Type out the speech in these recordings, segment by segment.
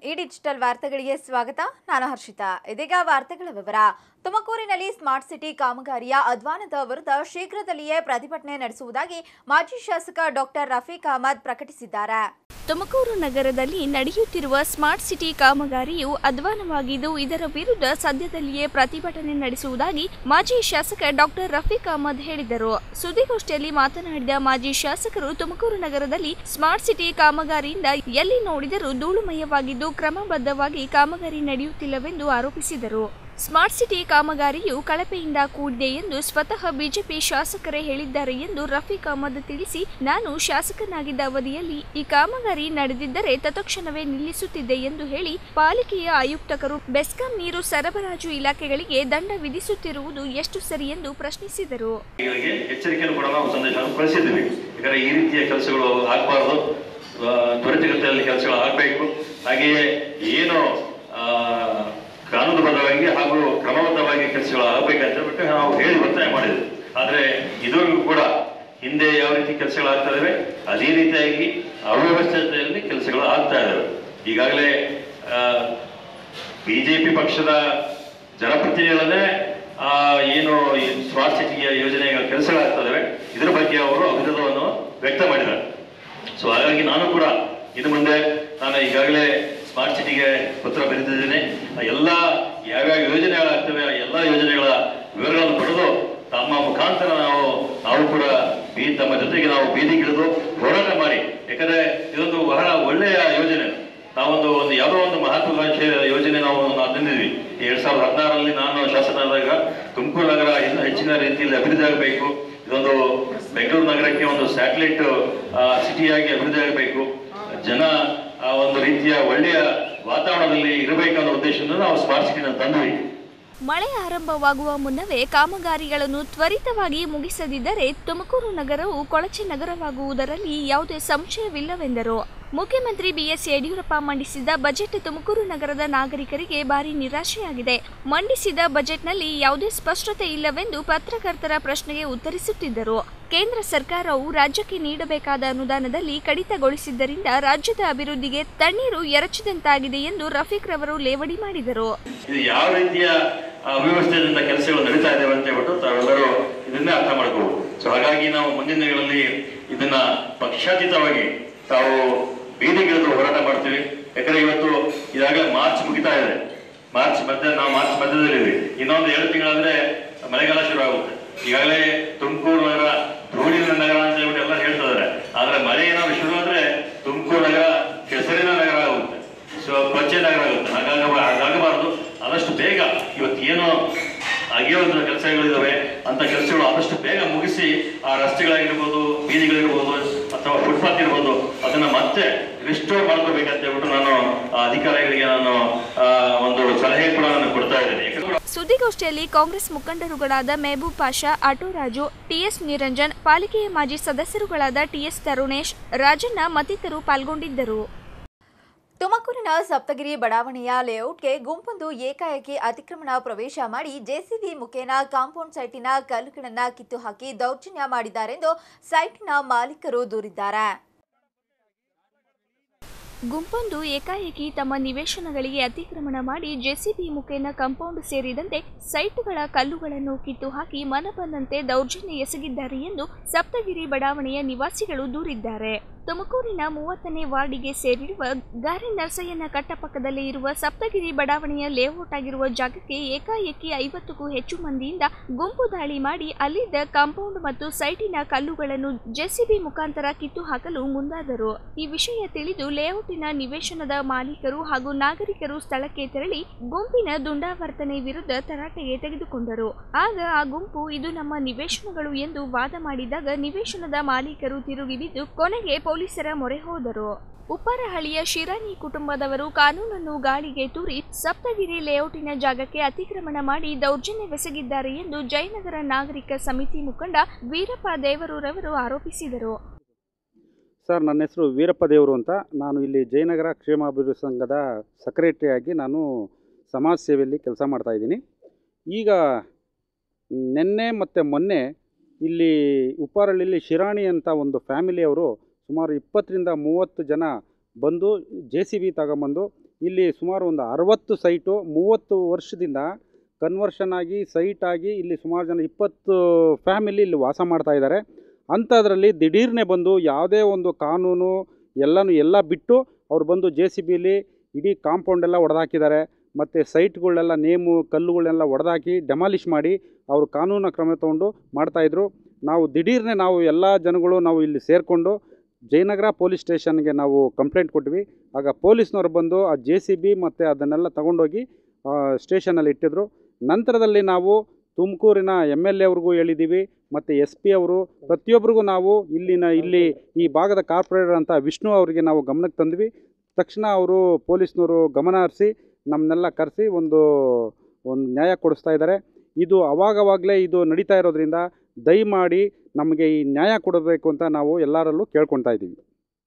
ಈ ಡಿಜಿಟಲ್ ವಾರ್ತೆಗಳಿಗೆ ಸ್ವಾಗತ ನಾನು ಹರ್ಷಿತಾ ಇದೀಗ ವಾರ್ತೆಗಳ ವಿವರ ತುಮಕೂರಿನಲ್ಲಿ ಸ್ಮಾರ್ಟ್ ಸಿಟಿ ಕಾಮಗಾರಿಯ ಅಧ್ವಾನದ ವಿರುದ್ಧ ಶೀಘ್ರದಲ್ಲಿಯೇ ಪ್ರತಿಭಟನೆ ನಡೆಸುವುದಾಗಿ ಮಾಜಿ ಶಾಸಕ ಡಾಕ್ಟರ್ ರಫೀಕ್ ಅಹಮದ್ ಪ್ರಕಟಿಸಿದ್ದಾರೆ ತುಮಕೂರು ನಗರದಲ್ಲಿ ನಡೆಯುತ್ತಿರುವ ಸ್ಮಾರ್ಟ್ ಸಿಟಿ ಕಾಮಗಾರಿಯು ಅಧ್ವಾನವಾಗಿದ್ದು ಇದರ ವಿರುದ್ಧ ಸದ್ಯದಲ್ಲಿಯೇ ಪ್ರತಿಭಟನೆ ನಡೆಸುವುದಾಗಿ ಮಾಜಿ ಶಾಸಕ ಡಾಕ್ಟರ್ ರಫೀಕ್ ಅಹಮದ್ ಹೇಳಿದರು ಸುದ್ದಿಗೋಷ್ಠಿಯಲ್ಲಿ ಮಾತನಾಡಿದ ಮಾಜಿ ಶಾಸಕರು ತುಮಕೂರು ನಗರದಲ್ಲಿ ಸ್ಮಾರ್ಟ್ ಸಿಟಿ ಕಾಮಗಾರಿಯಿಂದ ಎಲ್ಲಿ ನೋಡಿದರೂ ಧೂಳುಮಯವಾಗಿದ್ದು ಕ್ರಮಬದ್ಧವಾಗಿ ಕಾಮಗಾರಿ ನಡೆಯುತ್ತಿಲ್ಲವೆಂದು ಆರೋಪಿಸಿದರು ಸ್ಮಾರ್ಟ್ ಸಿಟಿ ಕಾಮಗಾರಿಯು ಕಳಪೆಯಿಂದ ಕೂಡಿದೆ ಎಂದು ಸ್ವತಃ ಬಿಜೆಪಿ ಶಾಸಕರೇ ಹೇಳಿದ್ದಾರೆ ಎಂದು ರಫೀಕ್ ಅಹಮದ್ ತಿಳಿಸಿ ನಾನು ಶಾಸಕನಾಗಿದ್ದ ಅವಧಿಯಲ್ಲಿ ಈ ಕಾಮಗಾರಿ ನಡೆದಿದ್ದರೆ ತತ್ಕ್ಷಣವೇ ನಿಲ್ಲಿಸುತ್ತಿದ್ದೆ ಎಂದು ಹೇಳಿ ಪಾಲಿಕೆಯ ಆಯುಕ್ತರು ಬೆಸ್ಕಾಂ ನೀರು ಸರಬರಾಜು ಇಲಾಖೆಗಳಿಗೆ ದಂಡ ವಿಧಿಸುತ್ತಿರುವುದು ಎಷ್ಟು ಸರಿ ಎಂದು ಪ್ರಶ್ನಿಸಿದರು ಗಳಿಗೆ ಎಚ್ಚರಿಕೆಯನ್ನು ಕೂಡ ನಾವು ಸಂದೇಶವನ್ನು ಕಳಿಸಿದ್ದೀವಿ ಯಾಕಂದ್ರೆ ಈ ರೀತಿಯ ಕೆಲಸಗಳು ಆಗಬಾರ್ದು ತ್ವರಿತಗತಿಯಲ್ಲಿ ಕೆಲಸಗಳು ಆಗಬೇಕು ಹಾಗೆಯೇ ಏನು ಆ, ಕಾನೂನುಬದ್ಧವಾಗಿ ಹಾಗೂ ಕ್ರಮಬದ್ಧವಾಗಿ ಕೆಲಸಗಳು ಆಗಬೇಕಂತ ಬಿಟ್ಟು ನಾವು ಹೇಳಿ ಒತ್ತಾಯ ಮಾಡಿದ್ವಿ ಆದರೆ ಇದುವರೆಗೂ ಕೂಡ ಹಿಂದೆ ಯಾವ ರೀತಿ ಕೆಲಸಗಳು ಆಗ್ತಾ ಇದಾವೆ ಅದೇ ರೀತಿಯಾಗಿ ಅವ್ಯವಸ್ಥೆಯಲ್ಲಿ ಕೆಲಸಗಳು ಆಗ್ತಾ ಇದಾವೆ ಈಗಾಗಲೇ ಬಿಜೆಪಿ ಪಕ್ಷದ ಜನಪ್ರತಿನಿಧಿಗಳನ್ನೇ ಆ, ಏನು ಈ ಸ್ಮಾರ್ಟ್ ಸಿಟಿಯ ಯೋಜನೆಗಳ ಕೆಲಸಗಳಾಗ್ತದವೆ ಇದರ ಬಗ್ಗೆ ಅವರು ಅವಿರೋಧವನ್ನು ವ್ಯಕ್ತ ಮಾಡಿದ್ದಾರೆ ಸೊ ಹಾಗಾಗಿ ನಾನು ಕೂಡ ಇನ್ನು ಮುಂದೆ ನಾನು ಈಗಾಗಲೇ ಸ್ಮಾರ್ಟ್ ಸಿಟಿಗೆ ಪತ್ರ ಬರೆದಿದ್ದೇನೆ ಆ ಎಲ್ಲ ಯಾವ್ಯಾವ ಯೋಜನೆಗಳಾಗ್ತವೆ ಆ ಎಲ್ಲ ಯೋಜನೆಗಳ ವಿವರಗಳನ್ನು ಪಡೆದು ತಮ್ಮ ಮುಖಾಂತರ ನಾವು ನಾವು ಕೂಡ ಬೀ ತಮ್ಮ ಜೊತೆಗೆ ನಾವು ಬೀದಿಗಿಳಿದು ಹೋರಾಟ ಮಾಡಿ ಯಾಕಂದ್ರೆ ಇದೊಂದು ಬಹಳ ಒಳ್ಳೆಯ ಯೋಜನೆ ನಾವೊಂದು ಒಂದು ಯಾವುದೋ ಒಂದು ಮಹತ್ವಾಕಾಂಕ್ಷೆಯ ಯೋಜನೆ ನಾವು ನಾವು ತಂದಿದ್ವಿ ಎರಡ್ ಸಾವಿರದ ಹದಿನಾರರಲ್ಲಿ ನಾನು ಶಾಸಕನಾದಾಗ ತುಮಕೂರು ನಗರ ಇನ್ನೂ ಹೆಚ್ಚಿನ ರೀತಿಯಲ್ಲಿ ಅಭಿವೃದ್ಧಿ ಆಗಬೇಕು ಇದೊಂದು ಬೆಂಗಳೂರು ನಗರಕ್ಕೆ ಒಂದು ಸ್ಯಾಟಲೈಟ್ ಸಿಟಿಯಾಗಿ ಅಭಿವೃದ್ಧಿ ಆಗಬೇಕು ಜನ ಆ ಒಂದು ರೀತಿಯ ಒಳ್ಳೆಯ ವಾತಾವರಣದಲ್ಲಿ ಇರಬೇಕು ಅನ್ನೋ ಉದ್ದೇಶದಿಂದ ನಾವು ಸ್ಮಾರ್ಟ್ ಸಿಟಿನ ತಂದ್ವಿ ಮಳೆ ಆರಂಭವಾಗುವ ಮುನ್ನವೇ ಕಾಮಗಾರಿಗಳನ್ನು ತ್ವರಿತವಾಗಿ ಮುಗಿಸದಿದ್ದರೆ ತುಮಕೂರು ನಗರವು ಕೊಳಚೆ ನಗರವಾಗುವುದರಲ್ಲಿ ಯಾವುದೇ ಸಂಶಯವಿಲ್ಲವೆಂದರು ಮುಖ್ಯಮಂತ್ರಿ ಬಿಎಸ್ ಯಡಿಯೂರಪ್ಪ ಮಂಡಿಸಿದ ಬಜೆಟ್ ತುಮಕೂರು ನಗರದ ನಾಗರಿಕರಿಗೆ ಭಾರಿ ನಿರಾಶೆಯಾಗಿದೆ ಮಂಡಿಸಿದ ಬಜೆಟ್ನಲ್ಲಿ ಯಾವುದೇ ಸ್ಪಷ್ಟತೆ ಇಲ್ಲವೆಂದು ಪತ್ರಕರ್ತರ ಪ್ರಶ್ನೆಗೆ ಉತ್ತರಿಸುತ್ತಿದ್ದರು ಕೇಂದ್ರ ಸರ್ಕಾರವು ರಾಜ್ಯಕ್ಕೆ ನೀಡಬೇಕಾದ ಅನುದಾನದಲ್ಲಿ ಕಡಿತಗೊಳಿಸಿದ್ದರಿಂದ ರಾಜ್ಯದ ಅಭಿವೃದ್ಧಿಗೆ ತಣ್ಣೀರು ಎರಚಿದಂತಾಗಿದೆ ಎಂದು ರಫೀಕ್ ರವರು ಲೇವಡಿ ಮಾಡಿದರು ಇದು ಯಾವ ರೀತಿಯ ಆ, ಅವ್ಯವಸ್ಥೆಯಿಂದ ಕೆಲಸಗಳು ನಡೀತಾ ಇದಾವೆ ಅಂತ ಹೇಳ್ಬಿಟ್ಟು ತಾವೆಲ್ಲರೂ ಇದನ್ನೇ ಅರ್ಥ ಮಾಡ್ಕೋಬಹುದು ಸೊ ಹಾಗಾಗಿ ನಾವು ಮುಂದಿನ ದಿನಗಳಲ್ಲಿ ಇದನ್ನ ಪಕ್ಷಾತೀತವಾಗಿ ತಾವು ಬೀದಿಗಿಳಿದು ಹೋರಾಟ ಮಾಡ್ತೀವಿ ಯಾಕಂದ್ರೆ ಇವತ್ತು ಈಗಾಗಲೇ ಮಾರ್ಚ್ ಮುಗಿತಾ ಇದೆ ಮಾರ್ಚ್ ಮಧ್ಯ ನಾವು ಮಾರ್ಚ್ ಮಧ್ಯದಲ್ಲಿದ್ದೀವಿ ಇನ್ನೊಂದು ಎರಡು ತಿಂಗಳಾದ್ರೆ ಮಳೆಗಾಲ ಶುರು ಆಗುತ್ತೆ ಈಗಾಗಲೇ ತುಮಕೂರು ನಗರ ಧೂಳಿನ ನಗರ ಅಂತ ಹೇಳ್ಬಿಟ್ಟು ಎಲ್ಲ ಹೇಳ್ತಾ ಇದಾರೆ ಆದ್ರೆ ಮಳೆ ಏನಾದ್ರು ಶುರು ಆದ್ರೆ ತುಮಕೂರು ನಗರ ಕೆಸರಿನ ನಗರ ಆಗುತ್ತೆ ಸೊ ಕೊಚ್ಚೆ ನಗರ ಆಗುತ್ತೆ ಹಾಗಾಗ ಹಾಗಾಗಬಾರದು ಆದಷ್ಟು ಬೇಗ ಇವತ್ತು ಏನು ಆಗಿರುವಂತಹ ಕೆಲಸಗಳಿದಾವೆ ಅಂತ ಕೆಲಸಗಳು ಆದಷ್ಟು ಬೇಗ ಮುಗಿಸಿ ಆ ರಸ್ತೆಗಳಾಗಿರ್ಬೋದು ಬೀದಿಗಳಿರ್ಬೋದು ಅಥವಾ ಫುಟ್ಪಾತ್ ಇರ್ಬೋದು ಅದನ್ನ ಮತ್ತೆ ರಿಸ್ಟೋರ್ ಮಾಡ್ಕೋಬೇಕಂತ ಹೇಳ್ಬಿಟ್ಟು ನಾನು ಆ ಅಧಿಕಾರಿಗಳಿಗೆ ನಾನು ಆ, ಒಂದು ಸಲಹೆ ಕೂಡ ನಾನು ಕೊಡ್ತಾ ಇದ್ದೇನೆ ಯಾಕಂದ್ರೆ ಸುದ್ದಿಗೋಷ್ಠಿಯಲ್ಲಿ ಕಾಂಗ್ರೆಸ್ ಮುಖಂಡರುಗಳಾದ ಮೆಹಬೂಬ್ ಪಾಷಾ ಆಟೋರಾಜು ಟಿಎಸ್ ನಿರಂಜನ್ ಪಾಲಿಕೆಯ ಮಾಜಿ ಸದಸ್ಯರುಗಳಾದ ಟಿಎಸ್ ತರುಣೇಶ್ ರಾಜಣ್ಣ ಮತ್ತಿತರರು ಪಾಲ್ಗೊಂಡಿದ್ದರು ತುಮಕೂರಿನ ಸಪ್ತಗಿರಿ ಬಡಾವಣೆಯ ಲೇಔಟ್ಗೆ ಗುಂಪೊಂದು ಏಕಾಏಕಿ ಅತಿಕ್ರಮಣ ಪ್ರವೇಶ ಮಾಡಿ ಜೆಸಿಬಿ ಮುಖೇನ ಕಾಂಪೌಂಡ್ ಸೈಟಿನ ಕಲ್ಲುಗಳನ್ನು ಕಿತ್ತು ಹಾಕಿ ದೌರ್ಜನ್ಯ ಮಾಡಿದ್ದಾರೆಂದು ಸೈಟ್ನ ಮಾಲೀಕರು ದೂರಿದ್ದಾರೆ ಗುಂಪೊಂದು ಏಕಾಏಕಿ ತಮ್ಮ ನಿವೇಶನಗಳಿಗೆ ಅತಿಕ್ರಮಣ ಮಾಡಿ ಜೆಸಿಬಿ ಮುಖೇನ ಕಾಂಪೌಂಡ್ ಸೇರಿದಂತೆ ಸೈಟ್ಗಳ ಕಲ್ಲುಗಳನ್ನು ಕಿತ್ತು ಹಾಕಿ ಮನಬಂದಂತೆ ದೌರ್ಜನ್ಯ ಎಸಗಿದ್ದಾರೆ ಎಂದು ಸಪ್ತಗಿರಿ ಬಡಾವಣೆಯ ನಿವಾಸಿಗಳು ದೂರಿದ್ದಾರೆ ತುಮಕೂರಿನ ಮೂವತ್ತನೇ ವಾರ್ಡಿಗೆ ಸೇರಿರುವ ಗಾರಿ ನರಸಯ್ಯನ ಕಟ್ಟ ಪಕ್ಕದಲ್ಲೇ ಇರುವ ಸಪ್ತಗಿರಿ ಬಡಾವಣೆಯ ಲೇಔಟ್ ಆಗಿರುವ ಜಾಗಕ್ಕೆ ಏಕಾಏಕಿ ಐವತ್ತಕ್ಕೂ ಹೆಚ್ಚು ಮಂದಿಯಿಂದ ಗುಂಪು ದಾಳಿ ಮಾಡಿ ಅಲ್ಲಿದ್ದ ಕಾಂಪೌಂಡ್ ಮತ್ತು ಸೈಟಿನ ಕಲ್ಲುಗಳನ್ನು ಜೆಸಿಬಿ ಮುಖಾಂತರ ಕಿತ್ತು ಹಾಕಲು ಮುಂದಾದರು ಈ ವಿಷಯ ತಿಳಿದು ಲೇಔಟಿನ ನಿವೇಶನದ ಮಾಲೀಕರು ಹಾಗೂ ನಾಗರಿಕರು ಸ್ಥಳಕ್ಕೆ ತೆರಳಿ ಗುಂಪಿನ ದುಂಡಾವರ್ತನೆ ವಿರುದ್ಧ ತರಾಟೆಗೆ ತೆಗೆದುಕೊಂಡರು ಆಗ ಆ ಗುಂಪು ಇದು ನಮ್ಮ ನಿವೇಶನಗಳು ಎಂದು ವಾದ ಮಾಡಿದಾಗ ನಿವೇಶನದ ಮಾಲೀಕರು ತಿರುಗಿ ಬಿದ್ದು ಕೊನೆಗೆ ಪೊಲೀಸರ ಮೊರೆ ಹೋದರು ಉಪ್ಪರಹಳ್ಳಿಯ ಶಿರಾನಿ ಕುಟುಂಬದವರು ಕಾನೂನನ್ನು ಗಾಳಿಗೆ ತೂರಿ ಸಪ್ತಗಿರಿ ಲೇಔಟಿನ ಜಾಗಕ್ಕೆ ಅತಿಕ್ರಮಣ ಮಾಡಿ ದೌರ್ಜನ್ಯವೆಸಗಿದ್ದಾರೆ ಎಂದು ಜಯನಗರ ನಾಗರಿಕ ಸಮಿತಿ ಮುಖಂಡ ವೀರಪ್ಪ ದೇವರೂರವರು ಆರೋಪಿಸಿದರು ಸರ್ ನನ್ನ ಹೆಸರು ವೀರಪ್ಪ ದೇವರು ಅಂತ ನಾನು ಇಲ್ಲಿ ಜಯನಗರ ಕ್ಷೇಮಾಭಿವೃದ್ಧಿ ಸಂಘದ ಸೆಕ್ರೆಟರಿಯಾಗಿ ನಾನು ಸಮಾಜ ಸೇವೆಯಲ್ಲಿ ಕೆಲಸ ಮಾಡ್ತಾಯಿದ್ದೀನಿ ಈಗ ನಿನ್ನೆ ಮತ್ತು ಮೊನ್ನೆ ಇಲ್ಲಿ ಉಪ್ಪಾರಳ್ಳಿಲಿ ಶಿರಾಣಿ ಅಂತ ಒಂದು ಫ್ಯಾಮಿಲಿಯವರು ಸುಮಾರು ಇಪ್ಪತ್ತರಿಂದ ಮೂವತ್ತು ಜನ ಬಂದು ಜೆ ಸಿ ಬಿ ತಗೊಂಬಂದು ಇಲ್ಲಿ ಸುಮಾರು ಒಂದು ಅರವತ್ತು ಸೈಟು ಮೂವತ್ತು ವರ್ಷದಿಂದ ಕನ್ವರ್ಷನ್ ಆಗಿ ಸೈಟ್ ಆಗಿ ಇಲ್ಲಿ ಸುಮಾರು ಜನ ಇಪ್ಪತ್ತು ಫ್ಯಾಮಿಲಿ ಇಲ್ಲಿ ವಾಸ ಮಾಡ್ತಾ ಇದ್ದಾರೆ ಅಂಥದ್ರಲ್ಲಿ ದಿಢೀರ್ನೆ ಬಂದು ಯಾವುದೇ ಒಂದು ಕಾನೂನು ಎಲ್ಲನೂ ಎಲ್ಲ ಬಿಟ್ಟು ಅವ್ರು ಬಂದು ಜೆ ಸಿ ಬಿಲಿ ಇಡೀ ಕಾಂಪೌಂಡೆಲ್ಲ ಹೊಡೆದಾಕಿದ್ದಾರೆ ಮತ್ತು ಸೈಟ್ಗಳನ್ನೆಲ್ಲ ನೇಮು ಕಲ್ಲುಗಳನ್ನೆಲ್ಲ ಹೊಡೆದಾಕಿ ಡೆಮಾಲಿಷ್ ಮಾಡಿ ಅವರು ಕಾನೂನು ಕ್ರಮ ತೊಗೊಂಡು ಮಾಡ್ತಾಯಿದ್ರು ನಾವು ದಿಢೀರ್ನೆ ನಾವು ಎಲ್ಲ ಜನಗಳು ನಾವು ಇಲ್ಲಿ ಸೇರಿಕೊಂಡು ಜಯನಗರ ಪೊಲೀಸ್ ಸ್ಟೇಷನ್ಗೆ ನಾವು ಕಂಪ್ಲೇಂಟ್ ಕೊಟ್ವಿ ಆಗ ಪೊಲೀಸ್ನವ್ರು ಬಂದು ಆ ಜೆ ಸಿ ಬಿ ಮತ್ತು ಅದನ್ನೆಲ್ಲ ತಗೊಂಡೋಗಿ ಸ್ಟೇಷನಲ್ಲಿ ಇಟ್ಟಿದ್ರು ನಂತರದಲ್ಲಿ ನಾವು ತುಮಕೂರಿನ ಎಮ್ ಎಲ್ ಎ ಅವ್ರಿಗೂ ಹೇಳಿದ್ದೀವಿ ಮತ್ತು ಎಸ್ ಪಿ ಅವರು ಪ್ರತಿಯೊಬ್ಬರಿಗೂ ನಾವು ಇಲ್ಲಿನ ಇಲ್ಲಿ ಈ ಭಾಗದ ಕಾರ್ಪೊರೇಟರ್ ಅಂತ ವಿಷ್ಣು ಅವರಿಗೆ ನಾವು ಗಮನಕ್ಕೆ ತಂದ್ವಿ ತಕ್ಷಣ ಅವರು ಪೊಲೀಸ್ನವರು ಗಮನ ಹರಿಸಿ ನಮ್ಮನ್ನೆಲ್ಲ ಕರೆಸಿ ಒಂದು ಒಂದು ನ್ಯಾಯ ಕೊಡಿಸ್ತಾ ಇದ್ದಾರೆ ಇದು ಅವಾಗವಾಗಲೇ ಇದು ನಡೀತಾ ಇರೋದ್ರಿಂದ ದಯಮಾಡಿ ನಮಗೆ ಈ ನ್ಯಾಯ ಕೊಡಬೇಕು ಅಂತ ನಾವು ಎಲ್ಲರಲ್ಲೂ ಕೇಳ್ಕೊತಾ ಇದ್ದೀವಿ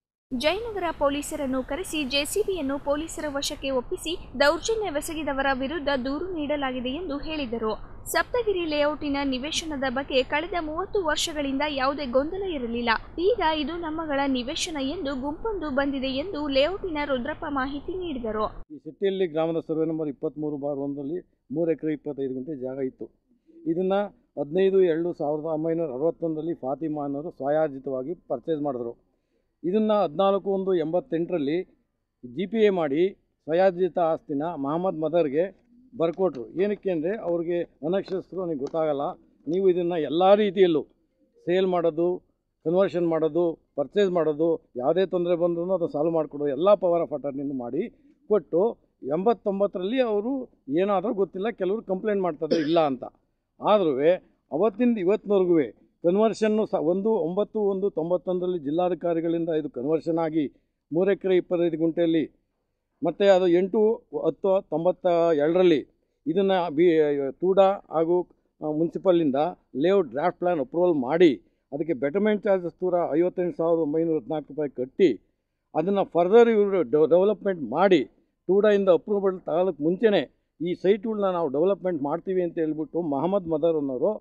ಜಯನಗರ ಪೊಲೀಸರನ್ನು ಕರೆಸಿ ಜೆಸಿಬಿಯನ್ನು ಪೊಲೀಸರ ವಶಕ್ಕೆ ಒಪ್ಪಿಸಿ ದೌರ್ಜನ್ಯವೆಸಗಿದವರ ವಿರುದ್ಧ ದೂರು ನೀಡಲಾಗಿದೆ ಎಂದು ಹೇಳಿದರು ಸಪ್ತಗಿರಿ ಲೇಔಟಿನ ನಿವೇಶನದ ಬಗ್ಗೆ ಕಳೆದ ಮೂವತ್ತು ವರ್ಷಗಳಿಂದ ಯಾವುದೇ ಗೊಂದಲ ಇರಲಿಲ್ಲ ಈಗ ಇದು ನಮ್ಮಗಳ ನಿವೇಶನ ಎಂದು ಗುಂಪೊಂದು ಬಂದಿದೆ ಎಂದು ಲೇಔಟಿನ ರುದ್ರಪ್ಪ ಮಾಹಿತಿ ನೀಡಿದರು ಈ ಸಿಟ್ಟಿಯಲ್ಲಿ ಗ್ರಾಮದ ಸರ್ವೆ ನಂಬರ್ ಇಪ್ಪತ್ತ್ಮೂರು ಬಾರ್ ಒಂದರಲ್ಲಿ ಮೂರು ಎಕರೆ ಇಪ್ಪತ್ತೈದು ಗುಂಟೆ ಜಾಗ ಇತ್ತು ಇದನ್ನು ಹದಿನೈದು ಎರಡು ಸಾವಿರದ ಒಂಬೈನೂರ ಅರವತ್ತೊಂದರಲ್ಲಿ ಫಾತಿಮಾ ಅನ್ನೋರು ಸ್ವಯಾರ್ಜಿತವಾಗಿ ಪರ್ಚೇಸ್ ಮಾಡಿದ್ರು ಇದನ್ನು ಹದಿನಾಲ್ಕು ಒಂದು ಎಂಬತ್ತೆಂಟರಲ್ಲಿ ಜಿ ಪಿ ಎ ಮಾಡಿ ಸ್ವಯಾರ್ಜಿತ ಆಸ್ತಿನ ಮಹಮ್ಮದ್ ಮದರ್ಗೆ ಬರ್ಕೊಟ್ರು ಏನಕ್ಕೆ ಅಂದರೆ ಅವ್ರಿಗೆ ಅನಕ್ಷರಸ್ಥರು ನನಗೆ ಗೊತ್ತಾಗಲ್ಲ ನೀವು ಇದನ್ನು ಎಲ್ಲ ರೀತಿಯಲ್ಲೂ ಸೇಲ್ ಮಾಡೋದು ಕನ್ವರ್ಷನ್ ಮಾಡೋದು ಪರ್ಚೇಸ್ ಮಾಡೋದು ಯಾವುದೇ ತೊಂದರೆ ಬಂದರೂ ಅದು ಸಾಲ್ವ್ ಮಾಡಿಕೊಡೋದು ಎಲ್ಲ ಪವರ್ ಆಫ್ ಅಟರ್ನಿನೂ ಮಾಡಿ ಕೊಟ್ಟು ಎಂಬತ್ತೊಂಬತ್ತರಲ್ಲಿ ಅವರು ಏನಾದರೂ ಗೊತ್ತಿಲ್ಲ ಕೆಲವರು ಕಂಪ್ಲೇಂಟ್ ಮಾಡ್ತಾರೆ ಇಲ್ಲ ಅಂತ ಆದರೂ ಅವತ್ತಿಂದ ಇವತ್ತಿನವರೆಗೂ ಕನ್ವರ್ಷನ್ನು ಸ ಒಂದು ಒಂಬತ್ತು ಒಂದು ತೊಂಬತ್ತೊಂದರಲ್ಲಿ ಜಿಲ್ಲಾಧಿಕಾರಿಗಳಿಂದ ಇದು ಕನ್ವರ್ಷನ್ ಆಗಿ ಮೂರು ಎಕರೆ ಇಪ್ಪತ್ತೈದು ಗುಂಟೆಯಲ್ಲಿ ಮತ್ತು ಅದು ಎಂಟು ಹತ್ತು ತೊಂಬತ್ತ ಎರಡರಲ್ಲಿ ಇದನ್ನು ಬಿ ತೂಡಾ ಹಾಗೂ ಮುನ್ಸಿಪಲ್ಲಿಂದ ಲೇಔಟ್ ಡ್ರಾಫ್ಟ್ ಪ್ಲ್ಯಾನ್ ಅಪ್ರೂವಲ್ ಮಾಡಿ ಅದಕ್ಕೆ ಬೆಟರ್ಮೆಂಟ್ ಚಾರ್ಜಸ್ ತೂರ ಐವತ್ತೆಂಟು ಸಾವಿರದ ಒಂಬೈನೂರ ಹದಿನಾಲ್ಕು ರೂಪಾಯಿ ಕಟ್ಟಿ ಅದನ್ನು ಫರ್ದರ್ ಇವರು ಡೆವಲಪ್ಮೆಂಟ್ ಮಾಡಿ ಟೂಡಾಯಿಂದ ಅಪ್ರೂವಲ್ ತಗೊಳ್ಳೋಕ್ಕೆ ಮುಂಚೆನೇ ಈ ಸೈಟ್ಗಳನ್ನ ನಾವು ಡೆವಲಪ್ಮೆಂಟ್ ಮಾಡ್ತೀವಿ ಅಂತ ಹೇಳ್ಬಿಟ್ಟು ಮಹಮ್ಮದ್ ಮದರ್ ಅನ್ನೋರು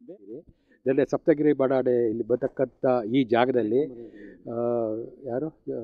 ಇದಲ್ಲೇ ಸಪ್ತಗಿರಿ ಬಡಾಡೆ ಇಲ್ಲಿ ಬರ್ತಕ್ಕಂಥ ಈ ಜಾಗದಲ್ಲಿ ಆ, ಯಾರು ಆ,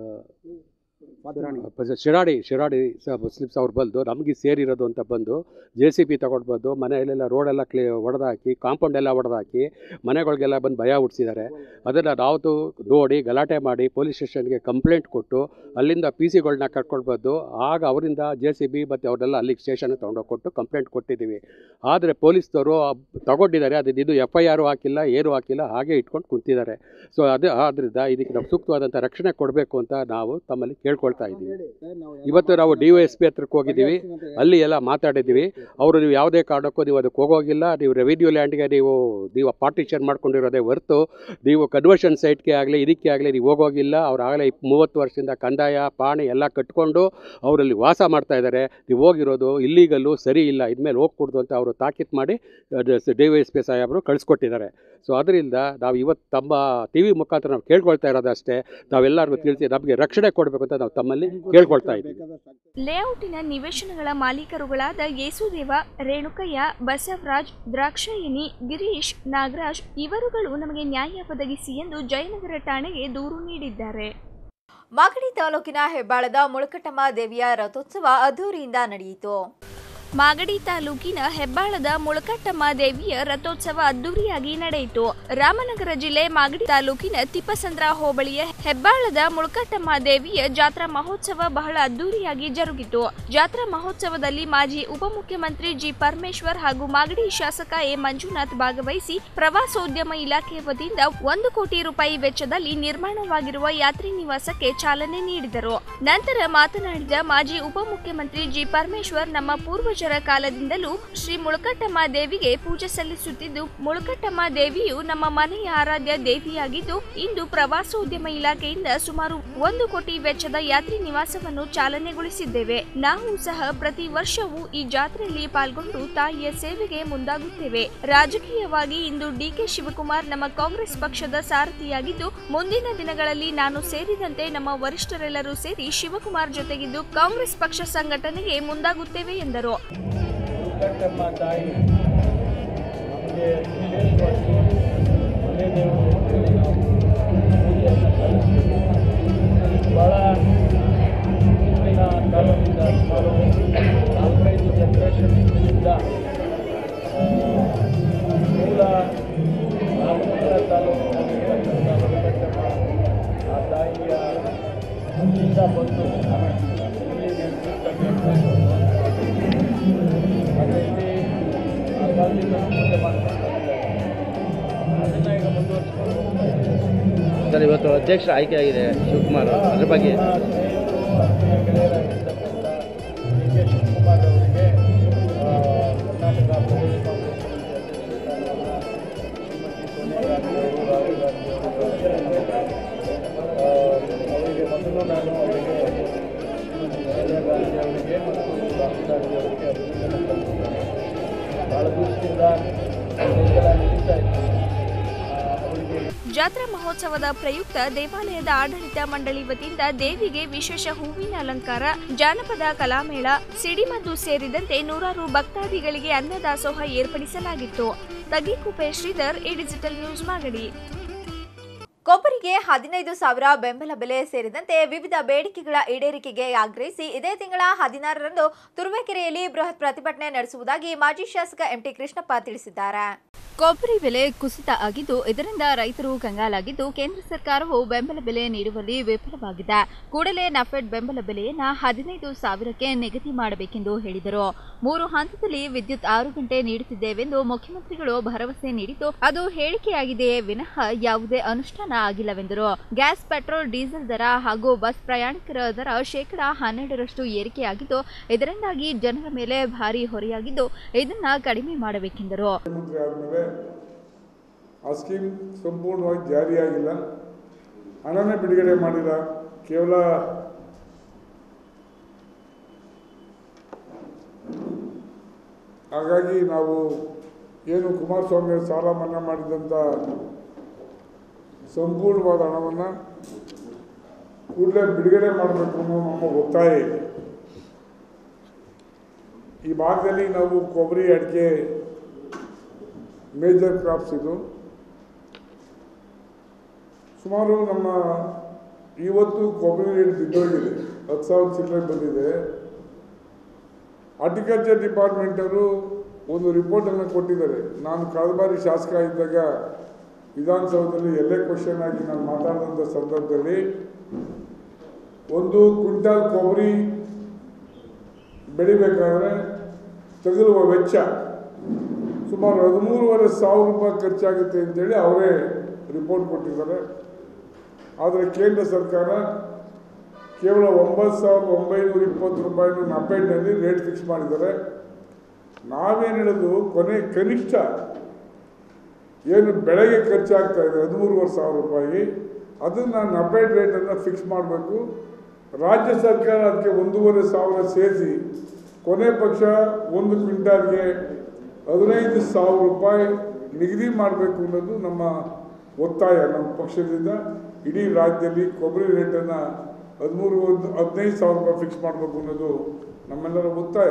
ಶಿರಾಡಿ ಶಿರಾಡಿ ಸ ಮುಸ್ಲಿಮ್ಸ್ ಅವ್ರು ಬಂದು ನಮಗೆ ಸೇರಿರೋದು ಅಂತ ಬಂದು ಜೆ ಸಿ ಬಿ ತಗೊಂಡು ಬಂದು ಮನೆಯಲ್ಲೆಲ್ಲ ರೋಡೆಲ್ಲ ಕ್ಲೀ ಹೊಡೆದಾಕಿ ಕಾಂಪೌಂಡ್ ಎಲ್ಲ ಹೊಡೆದಾಕಿ ಮನೆಗಳಿಗೆಲ್ಲ ಬಂದು ಭಯ ಹುಟ್ಟಿಸಿದ್ದಾರೆ ಅದನ್ನು ನಾವು ನೋಡಿ ಗಲಾಟೆ ಮಾಡಿ ಪೊಲೀಸ್ ಸ್ಟೇಷನ್ಗೆ ಕಂಪ್ಲೇಂಟ್ ಕೊಟ್ಟು ಅಲ್ಲಿಂದ ಪಿ ಸಿಗಳನ್ನ ಕರ್ಕೊಂಡು ಬಂದು ಆಗ ಅವರಿಂದ ಜೆ ಸಿ ಬಿ ಮತ್ತು ಅವ್ರನ್ನೆಲ್ಲ ಅಲ್ಲಿಗೆ ಸ್ಟೇಷನ್ಗೆ ತೊಗೊಂಡೋಗಿ ಕೊಟ್ಟು ಕಂಪ್ಲೇಂಟ್ ಕೊಟ್ಟಿದ್ದೀವಿ ಆದರೆ ಪೊಲೀಸ್ನವರು ತಗೊಂಡಿದ್ದಾರೆ ಅದು ಇದು ಎಫ್ ಐ ಆರು ಹಾಕಿಲ್ಲ ಏನು ಹಾಕಿಲ್ಲ ಹಾಗೆ ಇಟ್ಕೊಂಡು ಕುಂತಿದ್ದಾರೆ ಸೊ ಅದು ಆದ್ದರಿಂದ ಇದಕ್ಕೆ ನಾವು ಸೂಕ್ತವಾದಂಥ ರಕ್ಷಣೆ ಕೊಡಬೇಕು ಅಂತ ನಾವು ತಮ್ಮಲ್ಲಿ ಕೇಳ್ಕೊಳ್ತಾ ಇದ್ದೀವಿ ಇವತ್ತು ನಾವು ಡಿ ಒ ಎಸ್ ಪಿ ಹತ್ರಕ್ಕೆ ಹೋಗಿದ್ದೀವಿ ಅಲ್ಲಿ ಎಲ್ಲ ಮಾತಾಡಿದ್ದೀವಿ ಅವರು ನೀವು ಯಾವುದೇ ಕಾರಣಕ್ಕೂ ನೀವು ಅದಕ್ಕೆ ಹೋಗೋಗಿಲ್ಲ ನೀವು ರೆವಿನ್ಯೂ ಲ್ಯಾಂಡ್ಗೆ ನೀವು ನೀವು ಪಾರ್ಟಿಷನ್ ಮಾಡ್ಕೊಂಡಿರೋದೇ ಹೊರ್ತು ನೀವು ಕನ್ವರ್ಷನ್ ಸೈಟ್ಗೆ ಆಗಲಿ ಇದಕ್ಕೆ ಆಗಲಿ ನೀವು ಹೋಗೋಗಿಲ್ಲ ಅವ್ರು ಆಗಲೇ ಇಪ್ ಮೂವತ್ತು ವರ್ಷದಿಂದ ಕಂದಾಯ ಪಾಣಿ ಎಲ್ಲ ಕಟ್ಕೊಂಡು ಅವರಲ್ಲಿ ವಾಸ ಮಾಡ್ತಾ ಇದ್ದಾರೆ ನೀವು ಹೋಗಿರೋದು ಇಲ್ಲೀಗಲ್ಲು ಸರಿ ಇಲ್ಲ ಇನ್ಮೇಲೆ ಹೋಗ್ಕೊಡ್ದು ಅಂತ ಅವರು ತಾಕೀತು ಮಾಡಿ ಡಿ ವೈ ಎಸ್ ಪಿ ಸಾಹೇಬರು ಕಳಿಸ್ಕೊಟ್ಟಿದ್ದಾರೆ ಸೊ ಅದರಿಂದ ನಾವು ಇವತ್ತು ತಮ್ಮ ಟಿ ವಿ ಮುಖಾಂತರ ನಾವು ಕೇಳ್ಕೊಳ್ತಾ ಇರೋದಷ್ಟೇ ನಾವೆಲ್ಲರಿಗೂ ತಿಳಿಸಿ ನಮಗೆ ರಕ್ಷಣೆ ಕೊಡಬೇಕು ಅಂತ ನಾವು ತಮ್ಮಲ್ಲಿ ಕೇಳ್ಕೊಳ್ತಾ ಇದ್ದೀವಿ ಲೇಔಟಿನ ನಿವೇಶನಗಳ ಮಾಲೀಕರುಗಳಾದ ಯೇಸುದೇವ ರೇಣುಕಯ್ಯ ಬಸವರಾಜ್ ದ್ರಾಕ್ಷಾಯಿನಿ ಗಿರೀಶ್ ನಾಗರಾಜ್ ಇವರುಗಳು ನಮಗೆ ನ್ಯಾಯ ಒದಗಿಸಿ ಎಂದು ಜಯನಗರ ಠಾಣೆಗೆ ದೂರು ನೀಡಿದ್ದಾರೆ ಮಾಗಡಿ ತಾಲೂಕಿನ ಹೆಬ್ಬಾಳದ ಮುಳಕಟ್ಟಮ್ಮ ದೇವಿಯ ರಥೋತ್ಸವ ಅದ್ದೂರಿಯಿಂದ ನಡೆಯಿತು ಮಾಗಡಿ ತಾಲೂಕಿನ ಹೆಬ್ಬಾಳದ ಮುಳಕಟ್ಟಮ್ಮ ದೇವಿಯ ರಥೋತ್ಸವ ಅದ್ದೂರಿಯಾಗಿ ನಡೆಯಿತು ರಾಮನಗರ ಜಿಲ್ಲೆ ಮಾಗಡಿ ತಾಲೂಕಿನ ತಿಪ್ಪಸಂದ್ರ ಹೋಬಳಿಯ ಹೆಬ್ಬಾಳದ ಮುಳಕಟ್ಟಮ್ಮ ದೇವಿಯ ಜಾತ್ರಾ ಮಹೋತ್ಸವ ಬಹಳ ಅದ್ದೂರಿಯಾಗಿ ಜರುಗಿತು ಜಾತ್ರಾ ಮಹೋತ್ಸವದಲ್ಲಿ ಮಾಜಿ ಉಪಮುಖ್ಯಮಂತ್ರಿ ಜಿ ಪರಮೇಶ್ವರ್ ಹಾಗೂ ಮಾಗಡಿ ಶಾಸಕ ಎ ಮಂಜುನಾಥ್ ಭಾಗವಹಿಸಿ ಪ್ರವಾಸೋದ್ಯಮ ಇಲಾಖೆ ವತಿಯಿಂದ ಒಂದು ಕೋಟಿ ರೂಪಾಯಿ ವೆಚ್ಚದಲ್ಲಿ ನಿರ್ಮಾಣವಾಗಿರುವ ಯಾತ್ರಿ ನಿವಾಸಕ್ಕೆ ಚಾಲನೆ ನೀಡಿದರು ನಂತರ ಮಾತನಾಡಿದ ಮಾಜಿ ಉಪಮುಖ್ಯಮಂತ್ರಿ ಜಿ ಪರಮೇಶ್ವರ್ ನಮ್ಮ ಪೂರ್ವಜರ ಕಾಲದಿಂದಲೂ ಶ್ರೀ ಮುಳಕಟ್ಟಮ್ಮ ದೇವಿಗೆ ಪೂಜೆ ಸಲ್ಲಿಸುತ್ತಿದ್ದು ಮುಳಕಟ್ಟಮ್ಮ ದೇವಿಯು ನಮ್ಮ ಮನೆಯ ಆರಾಧ್ಯ ದೇವಿಯಾಗಿದ್ದು ಇಂದು ಪ್ರವಾಸೋದ್ಯಮ ಇಲಾಖೆಯಿಂದ ಸುಮಾರು ಒಂದು ಕೋಟಿ ವೆಚ್ಚದ ಯಾತ್ರಿ ನಿವಾಸವನ್ನು ಚಾಲನೆಗೊಳಿಸಿದ್ದೇವೆ ನಾವು ಸಹ ಪ್ರತಿ ವರ್ಷವೂ ಈ ಜಾತ್ರೆಯಲ್ಲಿ ಪಾಲ್ಗೊಂಡು ತಾಯಿಯ ಸೇವೆಗೆ ಮುಂದಾಗುತ್ತೇವೆ ರಾಜಕೀಯವಾಗಿ ಇಂದು ಡಿಕೆ ಶಿವಕುಮಾರ್ ನಮ್ಮ ಕಾಂಗ್ರೆಸ್ ಪಕ್ಷದ ಸಾರಥಿಯಾಗಿದ್ದು ಮುಂದಿನ ದಿನಗಳಲ್ಲಿ ನಾನು ಸೇರಿದಂತೆ ನಮ್ಮ ವರಿಷ್ಠರೆಲ್ಲರೂ ಸೇರಿ ಶಿವಕುಮಾರ್ ಜೊತೆಗಿದ್ದು ಕಾಂಗ್ರೆಸ್ ಪಕ್ಷ ಸಂಘಟನೆಗೆ ಮುಂದಾಗುತ್ತೇವೆ ಎಂದರು ಮುಖಟ್ಟಮ್ಮ ತಾಯಿ ನಮಗೆ ವಿಶೇಷವಾಗಿ ಮನೆ ದೇವರು ಪೂಜೆಯನ್ನು ಸಲ್ಲಿಸ್ತೀವಿ. ಭಾಳ ಇದರಿಂದ ಕಾಲದಿಂದ ಸುಮಾರು ನಾಲ್ಕೈದು ಜನರೇಷನ್ನಿಂದ ಮೂಲ ನಾಗಮಂಗಲ ತಾಲೂಕಿನಲ್ಲಿರ್ತಕ್ಕಂಥ ವೆಂಕಟಮ್ಮ ಆ ತಾಯಿಯ ಅಲ್ಲಿಂದ ಬಂದು ಇಲ್ಲಿ ನೆಲೆಸಿರ್ತಕ್ಕಂಥ ಅದರಲ್ಲಿ ಆ ಕಾಲದಿಂದ ಪೂಜೆ ಮಾಡ್ಕೊಂಡು ಬಂದಿದ್ದಾರೆ ಅದನ್ನು ಈಗ ಮುಂದುವರಿಸ್ಕೊಂಡು ಹೋಗ್ತಾ ಇದ್ದಾರೆ ಸರ್ ಇವತ್ತು ಅಧ್ಯಕ್ಷರ ಆಯ್ಕೆ ಆಗಿದೆ ಶಿವಕುಮಾರ್ ಅದ್ರ ಬಗ್ಗೆ ಸ್ನೇಹಿತರು ಆತ್ಮೀಯ ಗೆಳೆಯರಾಗಿರ್ತಕ್ಕಂಥ ಡಿ ಕೆ ಶಿವಕುಮಾರ್ ಅವರಿಗೆ ಆ, ಕರ್ನಾಟಕ ಪ್ರದೇಶ ಕಾಂಗ್ರೆಸ್ ಸಮಿತಿ ಅಧ್ಯಕ್ಷ ಸ್ಥಾನವನ್ನು ಶ್ರೀಮತಿ ಸೋನಿಯಾ ಗಾಂಧಿ ಅವರು ರಾಹುಲ್ ಗಾಂಧಿ ಅವರು ಆ, ಅವರಿಗೆ ಮೊದಲು ನಾನು ಅವರಿಗೆ ಶ್ರೀಮತಿ ಸೋನಿಯಾ ಗಾಂಧಿ ಅವರಿಗೆ ಮತ್ತು ರಾಹುಲ್ ಗಾಂಧಿ ಅವರಿಗೆ ಅಭಿನಂದನೆ ಸಲ್ಲಿಸ್ತೇನೆ ಭಾಳ ದಿವಸದಿಂದ ಗೊಂದಲ ನಡೀತಾ ಇತ್ತು ಆ, ಅವರಿಗೆ ಜಾತ್ರಾ ಮಹೋತ್ಸವದ ಪ್ರಯುಕ್ತ ದೇವಾಲಯದ ಆಡಳಿತ ಮಂಡಳಿ ವತಿಯಿಂದ ದೇವಿಗೆ ವಿಶೇಷ ಹೂವಿನ ಅಲಂಕಾರ ಜಾನಪದ ಕಲಾಮೇಳ ಸಿಡಿಮದ್ದು ಸೇರಿದಂತೆ ನೂರಾರು ಭಕ್ತಾದಿಗಳಿಗೆ ಅನ್ನದಾಸೋಹ ಏರ್ಪಡಿಸಲಾಗಿತ್ತು ತಗ್ಗಿಕುಪ್ಪೆ ಶ್ರೀಧರ್ ಈ ಡಿಜಿಟಲ್ ನ್ಯೂಸ್ ಮಾಗಡಿ ಕೊಬ್ಬರಿಗೆ ಹದಿನೈದು ಸಾವಿರ ಬೆಂಬಲ ಬೆಲೆ ಸೇರಿದಂತೆ ವಿವಿಧ ಬೇಡಿಕೆಗಳ ಈಡೇರಿಕೆಗೆ ಆಗ್ರಹಿಸಿ ಇದೇ ತಿಂಗಳ ಹದಿನಾರರಂದು ತುರುವೇಕೆರೆಯಲ್ಲಿ ಬೃಹತ್ ಪ್ರತಿಭಟನೆ ನಡೆಸುವುದಾಗಿ ಮಾಜಿ ಶಾಸಕ ಎಂಟಿ ಕೃಷ್ಣಪ್ಪ ತಿಳಿಸಿದ್ದಾರೆ ಕೊಬ್ಬರಿ ಬೆಲೆ ಕುಸಿತ ಆಗಿದ್ದು ಇದರಿಂದ ರೈತರು ಕಂಗಾಲಾಗಿದ್ದು ಕೇಂದ್ರ ಸರ್ಕಾರವು ಬೆಂಬಲ ಬೆಲೆ ನೀಡುವಲ್ಲಿ ವಿಫಲವಾಗಿದೆ ಕೂಡಲೇ ನಫೆಡ್ ಬೆಂಬಲ ಬೆಲೆಯನ್ನ ಹದಿನೈದು ಸಾವಿರಕ್ಕೆ ನಿಗದಿ ಮಾಡಬೇಕೆಂದು ಹೇಳಿದರು ಮೂರು ಹಂತದಲ್ಲಿ ವಿದ್ಯುತ್ ಆರು ಗಂಟೆ ನೀಡುತ್ತಿದ್ದೇವೆಂದು ಮುಖ್ಯಮಂತ್ರಿಗಳು ಭರವಸೆ ನೀಡಿದ್ದು ಅದು ಹೇಳಿಕೆಯಾಗಿದೆಯೇ ವಿನಃ ಯಾವುದೇ ಅನುಷ್ಠಾನ ಆಗಿಲ್ಲವೆಂದರು ಗ್ಯಾಸ್ ಪೆಟ್ರೋಲ್ ಡೀಸೆಲ್ ದರ ಹಾಗೂ ಬಸ್ ಪ್ರಯಾಣಿಕರ ದರ ಶೇಕಡಾ ಹನ್ನೆರಡರಷ್ಟು ಏರಿಕೆಯಾಗಿದ್ದು ಇದರಿಂದಾಗಿ ಜನರ ಮೇಲೆ ಭಾರಿ ಹೊರೆಯಾಗಿದ್ದು ಇದನ್ನ ಕಡಿಮೆ ಮಾಡಬೇಕೆಂದರು ಮುಖ್ಯಮಂತ್ರಿ ಆದಮೇಲೆ ಆ ಸ್ಕೀಮ್ ಸಂಪೂರ್ಣವಾಗಿ ಜಾರಿಯಾಗಿಲ್ಲ ಹಣನೇ ಬಿಡುಗಡೆ ಮಾಡಿಲ್ಲ ಕೇವಲ ಹಾಗಾಗಿ ನಾವು ಏನು ಕುಮಾರಸ್ವಾಮಿ ಅವರು ಸಾಲ ಮನ್ನಾ ಮಾಡಿದಂಥ ಸಂಪೂರ್ಣವಾದ ಹಣವನ್ನು ಕೂಡಲೇ ಬಿಡುಗಡೆ ಮಾಡಬೇಕು ಅನ್ನೋ ನಮ್ಮ ಒತ್ತಾಯ ಇದೆ ಈ ಭಾಗದಲ್ಲಿ ನಾವು ಕೊಬ್ಬರಿ ಅಡಿಕೆ ಮೇಜರ್ ಕ್ರಾಪ್ಸ್ ಇದು ಸುಮಾರು ನಮ್ಮ ಇವತ್ತು ಕೊಬ್ಬರಿ ರೇಟ್ ಬಿದ್ದೋಗಿದೆ ಹತ್ತು ಸಾವಿರ ಚಿಲ್ಲರೆ ಬಂದಿದೆ ಹಾರ್ಟಿಕಲ್ಚರ್ ಡಿಪಾರ್ಟ್ಮೆಂಟವರು ಒಂದು ರಿಪೋರ್ಟನ್ನು ಕೊಟ್ಟಿದ್ದಾರೆ ನಾನು ಕಳೆದ ಬಾರಿ ಶಾಸಕ ಇದ್ದಾಗ ವಿಧಾನಸೌಧದಲ್ಲಿ ಎಲ್ಲೇ ಕ್ವಶನ್ ಆಗಿ ನಾನು ಮಾತಾಡಿದಂಥ ಸಂದರ್ಭದಲ್ಲಿ ಒಂದು ಕ್ವಿಂಟಾಲ್ ಕೊಬ್ಬರಿ ಬೆಳಿಬೇಕಾದ್ರೆ ತಗುಲುವ ವೆಚ್ಚ ಸುಮಾರು ಹದಿಮೂರುವರೆ ಸಾವಿರ ರೂಪಾಯಿ ಖರ್ಚಾಗುತ್ತೆ ಅಂತೇಳಿ ಅವರೇ ರಿಪೋರ್ಟ್ ಕೊಟ್ಟಿದ್ದಾರೆ ಆದರೆ ಕೇಂದ್ರ ಸರ್ಕಾರ ಕೇವಲ ಒಂಬತ್ತು ಸಾವಿರದ ಒಂಬೈನೂರ ಇಪ್ಪತ್ತು ರೂಪಾಯಿನ ನಪೇಟ್ನಲ್ಲಿ ರೇಟ್ ಫಿಕ್ಸ್ ಮಾಡಿದ್ದಾರೆ ನಾವೇನು ಹೇಳೋದು ಕೊನೆ ಕನಿಷ್ಠ ಏನು ಬೆಳೆಗೆ ಖರ್ಚಾಗ್ತಾ ಇದೆ ಹದಿಮೂರುವರೆ ಸಾವಿರ ರೂಪಾಯಿ ಅದನ್ನು ನಪೇಟ್ ರೇಟನ್ನು ಫಿಕ್ಸ್ ಮಾಡಬೇಕು ರಾಜ್ಯ ಸರ್ಕಾರ ಅದಕ್ಕೆ ಒಂದೂವರೆ ಸಾವಿರ ಸೇರಿಸಿ ಕೊನೆ ಪಕ್ಷ ಒಂದು ಕ್ವಿಂಟಾಲ್ಗೆ ಹದಿನೈದು ಸಾವಿರ ರೂಪಾಯಿ ನಿಗದಿ ಮಾಡಬೇಕು ಅನ್ನೋದು ನಮ್ಮ ಒತ್ತಾಯ ನಮ್ಮ ಪಕ್ಷದಿಂದ ಇಡೀ ರಾಜ್ಯದಲ್ಲಿ ಕೊಬ್ಬರಿ ರೇಟನ್ನು ಹದಿಮೂರು ಒಂದು ಹದಿನೈದು ಸಾವಿರ ರೂಪಾಯಿ ಫಿಕ್ಸ್ ಮಾಡಬೇಕು ಅನ್ನೋದು ನಮ್ಮೆಲ್ಲರ ಒತ್ತಾಯ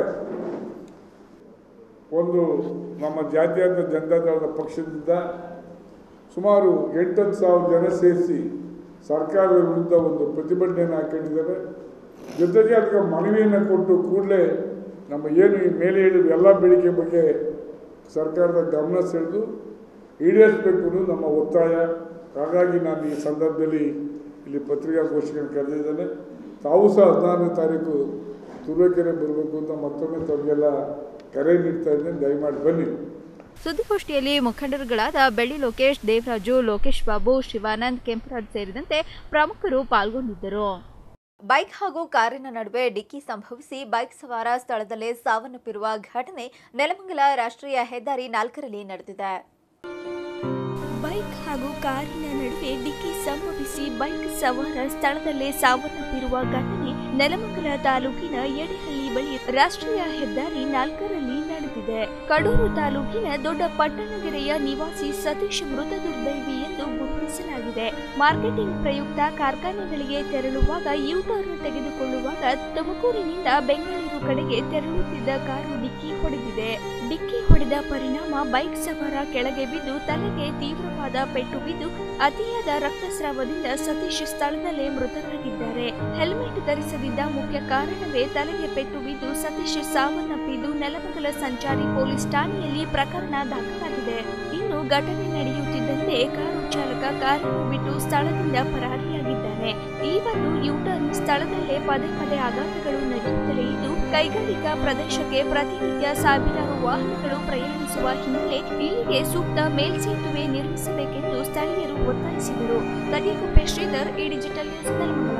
ಒಂದು ನಮ್ಮ ಜಾತ್ಯತೀತ ಜನತಾದಳದ ಪಕ್ಷದಿಂದ ಸುಮಾರು ಎಂಟತ್ತು ಸಾವಿರ ಜನ ಸೇರಿಸಿ ಸರ್ಕಾರದ ವಿರುದ್ಧ ಒಂದು ಪ್ರತಿಭಟನೆಯನ್ನು ಹಾಕೊಂಡಿದ್ದಾರೆ ಜೊತೆಗೆ ಅದಕ್ಕೆ ಮನವಿಯನ್ನು ಕೊಟ್ಟು ಕೂಡಲೇ ನಮ್ಮ ಏನು ಈ ಮೇಲೆ ಹೇಳಿದ ಎಲ್ಲ ಬೇಡಿಕೆ ಬಗ್ಗೆ ಸರ್ಕಾರದ ಗಮನ ಸೆಳೆದು ಈಡೇರಿಸಬೇಕು ಅನ್ನೋದು ನಮ್ಮ ಒತ್ತಾಯ ಹಾಗಾಗಿ ನಾನು ಈ ಸಂದರ್ಭದಲ್ಲಿ ಇಲ್ಲಿ ಪತ್ರಿಕಾಗೋಷ್ಠಿಯನ್ನು ಕರೆದಿದ್ದೇನೆ ತಾವು ಸಹ ಹದಿನಾರನೇ ತಾರೀಕು ತುರುವೇಕೆರೆ ಬರಬೇಕು ಅಂತ ಮತ್ತೊಮ್ಮೆ ತಮಗೆಲ್ಲ ಕರೆ ನೀಡ್ತಾ ಇದ್ದೇನೆ ದಯಮಾಡಿ ಬನ್ನಿ ಸುದ್ದಿಗೋಷ್ಠಿಯಲ್ಲಿ ಮುಖಂಡರುಗಳಾದ ಬೆಳ್ಳಿ ಲೋಕೇಶ್ ದೇವರಾಜು ಲೋಕೇಶ್ ಬಾಬು ಶಿವಾನಂದ್ ಕೆಂಪರಾಜ್ ಸೇರಿದಂತೆ ಪ್ರಮುಖರು ಪಾಲ್ಗೊಂಡಿದ್ದರು ಬೈಕ್ ಹಾಗೂ ಕಾರಿನ ನಡುವೆ ಡಿಕ್ಕಿ ಸಂಭವಿಸಿ ಬೈಕ್ ಸವಾರ ಸ್ಥಳದಲ್ಲೇ ಸಾವನ್ನಪ್ಪಿರುವ ಘಟನೆ ನೆಲಮಂಗಲ ರಾಷ್ಟ್ರೀಯ ಹೆದ್ದಾರಿ ನಾಲ್ಕರಲ್ಲಿ ನಡೆದಿದೆ ಬೈಕ್ ಹಾಗೂ ಕಾರಿನ ನಡುವೆ ಡಿಕ್ಕಿ ಸಂಭವಿಸಿ ಬೈಕ್ ಸವಾರ ಸ್ಥಳದಲ್ಲೇ ಸಾವನ್ನಪ್ಪಿರುವ ಘಟನೆ ನೆಲಮಂಗಲ ತಾಲೂಕಿನ ಯಡಹಳ್ಳಿ ಬಳಿ ರಾಷ್ಟ್ರೀಯ ಹೆದ್ದಾರಿ ನಾಲ್ಕರಲ್ಲಿ ನಡೆದಿದೆ ಕಡೂರು ತಾಲೂಕಿನ ದೊಡ್ಡ ಪಟ್ಟಣಗೆರೆಯ ನಿವಾಸಿ ಸತೀಶ್ ಮೃತ ದುರ್ದೈವಿ ಎಂದು ಗುರುತಿಸಿ ನಡೆಸಲಾಗಿದೆ ಮಾರ್ಕೆಟಿಂಗ್ ಪ್ರಯುಕ್ತ ಕಾರ್ಖಾನೆಗಳಿಗೆ ತೆರಳುವಾಗ ಯೂ ಟರ್ನ್ ತೆಗೆದುಕೊಳ್ಳುವಾಗ ತುಮಕೂರಿನಿಂದ ಬೆಂಗಳೂರು ಕಡೆಗೆ ತೆರಳುತ್ತಿದ್ದ ಕಾರು ಡಿಕ್ಕಿ ಹೊಡೆದಿದೆ ಡಿಕ್ಕಿ ಹೊಡೆದ ಪರಿಣಾಮ ಬೈಕ್ ಸವಾರ ಕೆಳಗೆ ಬಿದ್ದು ತಲೆಗೆ ತೀವ್ರವಾದ ಪೆಟ್ಟು ಬಿದ್ದು ಅತಿಯಾದ ರಕ್ತಸ್ರಾವದಿಂದ ಸತೀಶ್ ಸ್ಥಳದಲ್ಲೇ ಮೃತರಾಗಿದ್ದಾರೆ ಹೆಲ್ಮೆಟ್ ಧರಿಸದಿದ್ದ ಮುಖ್ಯ ಕಾರಣವೇ ತಲೆಗೆ ಪೆಟ್ಟು ಬಿದ್ದು ಸತೀಶ್ ಸಾವನ್ನಪ್ಪಿದ್ದು ನೆಲಮಂಗಲ ಸಂಚಾರಿ ಪೊಲೀಸ್ ಠಾಣೆಯಲ್ಲಿ ಪ್ರಕರಣ ದಾಖಲಾಗಿದೆ ಇನ್ನು ಘಟನೆ ನಡೆಯುತ್ತಿದ್ದಂತೆ ಕಾರು ಚಾಲಕ ಕಾರನ್ನು ಬಿಟ್ಟು ಸ್ಥಳದಿಂದ ಪರಾರಿಯಾಗಿದ್ದಾನೆ ಈ ಒಂದು ಯೂಟರ್ನ್ ಸ್ಥಳದಲ್ಲೇ ಪದೇ ಪದೇ ಆಘಾತಗಳು ನಡೆಯುತ್ತಲೇ ಇದ್ದು ಕೈಗಾರಿಕಾ ಪ್ರದೇಶಕ್ಕೆ ಪ್ರತಿನಿತ್ಯ ಸಾವಿರಾರು ವಾಹನಗಳು ಪ್ರಯಾಣಿಸುವ ಹಿನ್ನೆಲೆ ಇಲ್ಲಿಗೆ ಸೂಕ್ತ ಮೇಲ್ಸೇತುವೆ ನಿರ್ಮಿಸಬೇಕೆಂದು ಸ್ಥಳೀಯರು ಒತ್ತಾಯಿಸಿದರು ತಡಿಗುಪ್ಪೆ ಶ್ರೀಧರ್ ಈ digital news Nelamangala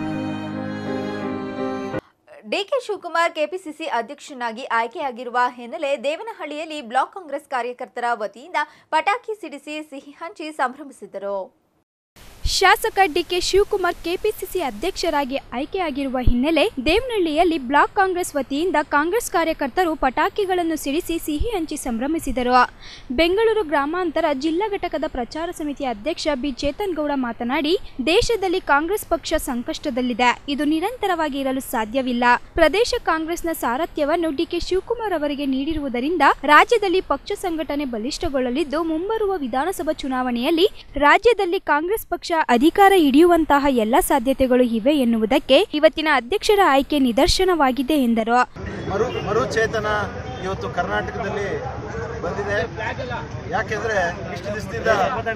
DK Shivakumar KPCC ಅಧ್ಯಕ್ಷನಾಗಿ ಆಯ್ಕೆಯಾಗಿರುವ ಹಿನ್ನೆಲೆ ದೇವನಹಳ್ಳಿಯಲ್ಲಿ ಬ್ಲಾಕ್ ಕಾಂಗ್ರೆಸ್ ಕಾರ್ಯಕರ್ತರ ವತಿಯಿಂದ ಪಟಾಕಿ ಸಿಡಿಸಿ ಸಿಹಿ ಹಂಚಿ ಸಂಭ್ರಮಿಸಿದರು ಶಾಸಕ ಡಿಕೆ ಶಿವಕುಮಾರ್ ಕೆಪಿಸಿಸಿ ಅಧ್ಯಕ್ಷರಾಗಿ ಆಯ್ಕೆಯಾಗಿರುವ ಹಿನ್ನೆಲೆ ದೇವನಹಳ್ಳಿಯಲ್ಲಿ ಬ್ಲಾಕ್ ಕಾಂಗ್ರೆಸ್ ವತಿಯಿಂದ ಕಾಂಗ್ರೆಸ್ ಕಾರ್ಯಕರ್ತರು ಪಟಾಕಿಗಳನ್ನು ಸಿಡಿಸಿ ಸಿಹಿ ಹಂಚಿ ಸಂಭ್ರಮಿಸಿದರು ಬೆಂಗಳೂರು ಗ್ರಾಮಾಂತರ ಜಿಲ್ಲಾ ಘಟಕದ ಪ್ರಚಾರ ಸಮಿತಿಯ ಅಧ್ಯಕ್ಷ ಬಿ ಚೇತನ್ ಗೌಡ ಮಾತನಾಡಿ ದೇಶದಲ್ಲಿ ಕಾಂಗ್ರೆಸ್ ಪಕ್ಷ ಸಂಕಷ್ಟದಲ್ಲಿದೆ ಇದು ನಿರಂತರವಾಗಿ ಇರಲು ಸಾಧ್ಯವಿಲ್ಲ ಪ್ರದೇಶ ಕಾಂಗ್ರೆಸ್ನ ಸಾರಥ್ಯವನ್ನು ಡಿಕೆ ಶಿವಕುಮಾರ್ ಅವರಿಗೆ ನೀಡಿರುವುದರಿಂದ ರಾಜ್ಯದಲ್ಲಿ ಪಕ್ಷ ಸಂಘಟನೆ ಬಲಿಷ್ಠಗೊಳ್ಳಲಿದ್ದು ಮುಂಬರುವ ವಿಧಾನಸಭಾ ಚುನಾವಣೆಯಲ್ಲಿ ರಾಜ್ಯದಲ್ಲಿ ಕಾಂಗ್ರೆಸ್ ಪಕ್ಷ ಅಧಿಕಾರ ಹಿಡಿಯುವಂತಹ ಎಲ್ಲ ಸಾಧ್ಯತೆಗಳು ಇವೆ ಎನ್ನುವುದಕ್ಕೆ ಇವತ್ತಿನ ಅಧ್ಯಕ್ಷರ ಆಯ್ಕೆ ನಿದರ್ಶನವಾಗಿದೆ ಎಂದರು ಮರು ಮರುಚೇತನ ಇವತ್ತು ಕರ್ನಾಟಕದಲ್ಲಿ ಬಂದಿದೆ ಯಾಕೆಂದ್ರೆ ಇಷ್ಟು ದಿವಸದಿಂದ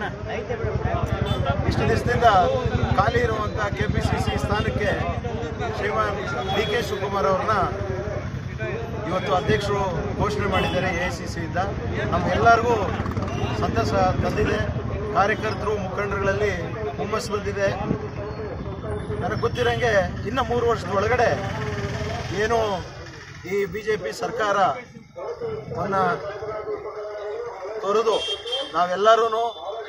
ಇಷ್ಟು ದಿವಸದಿಂದ ಖಾಲಿ ಇರುವಂಥ ಕೆ ಪಿ ಸಿ ಸಿ ಸ್ಥಾನಕ್ಕೆ ಶ್ರೀಮಾನ್ ಡಿ ಕೆ ಶಿವಕುಮಾರ್ ಅವ್ರನ್ನ ಇವತ್ತು ಅಧ್ಯಕ್ಷರು ಘೋಷಣೆ ಮಾಡಿದ್ದಾರೆ ಎ ಐ ಸಿ ಸಿಯಿಂದ ನಮ್ಗೆಲ್ಲರಿಗೂ ಸಂತಸ ತಂದಿದೆ ಕಾರ್ಯಕರ್ತರು ಮುಖಂಡರುಗಳಲ್ಲಿ ಹುಮ್ಮಸ್ಸು ಬಂದಿದೆ ನನಗೆ ಗೊತ್ತಿರೋಂಗೆ ಇನ್ನು ಮೂರು ವರ್ಷದ ಒಳಗಡೆ ಏನು ಈ ಬಿ ಜೆ ಪಿ ಸರ್ಕಾರವನ್ನು ತೊರೆದು ನಾವೆಲ್ಲರೂ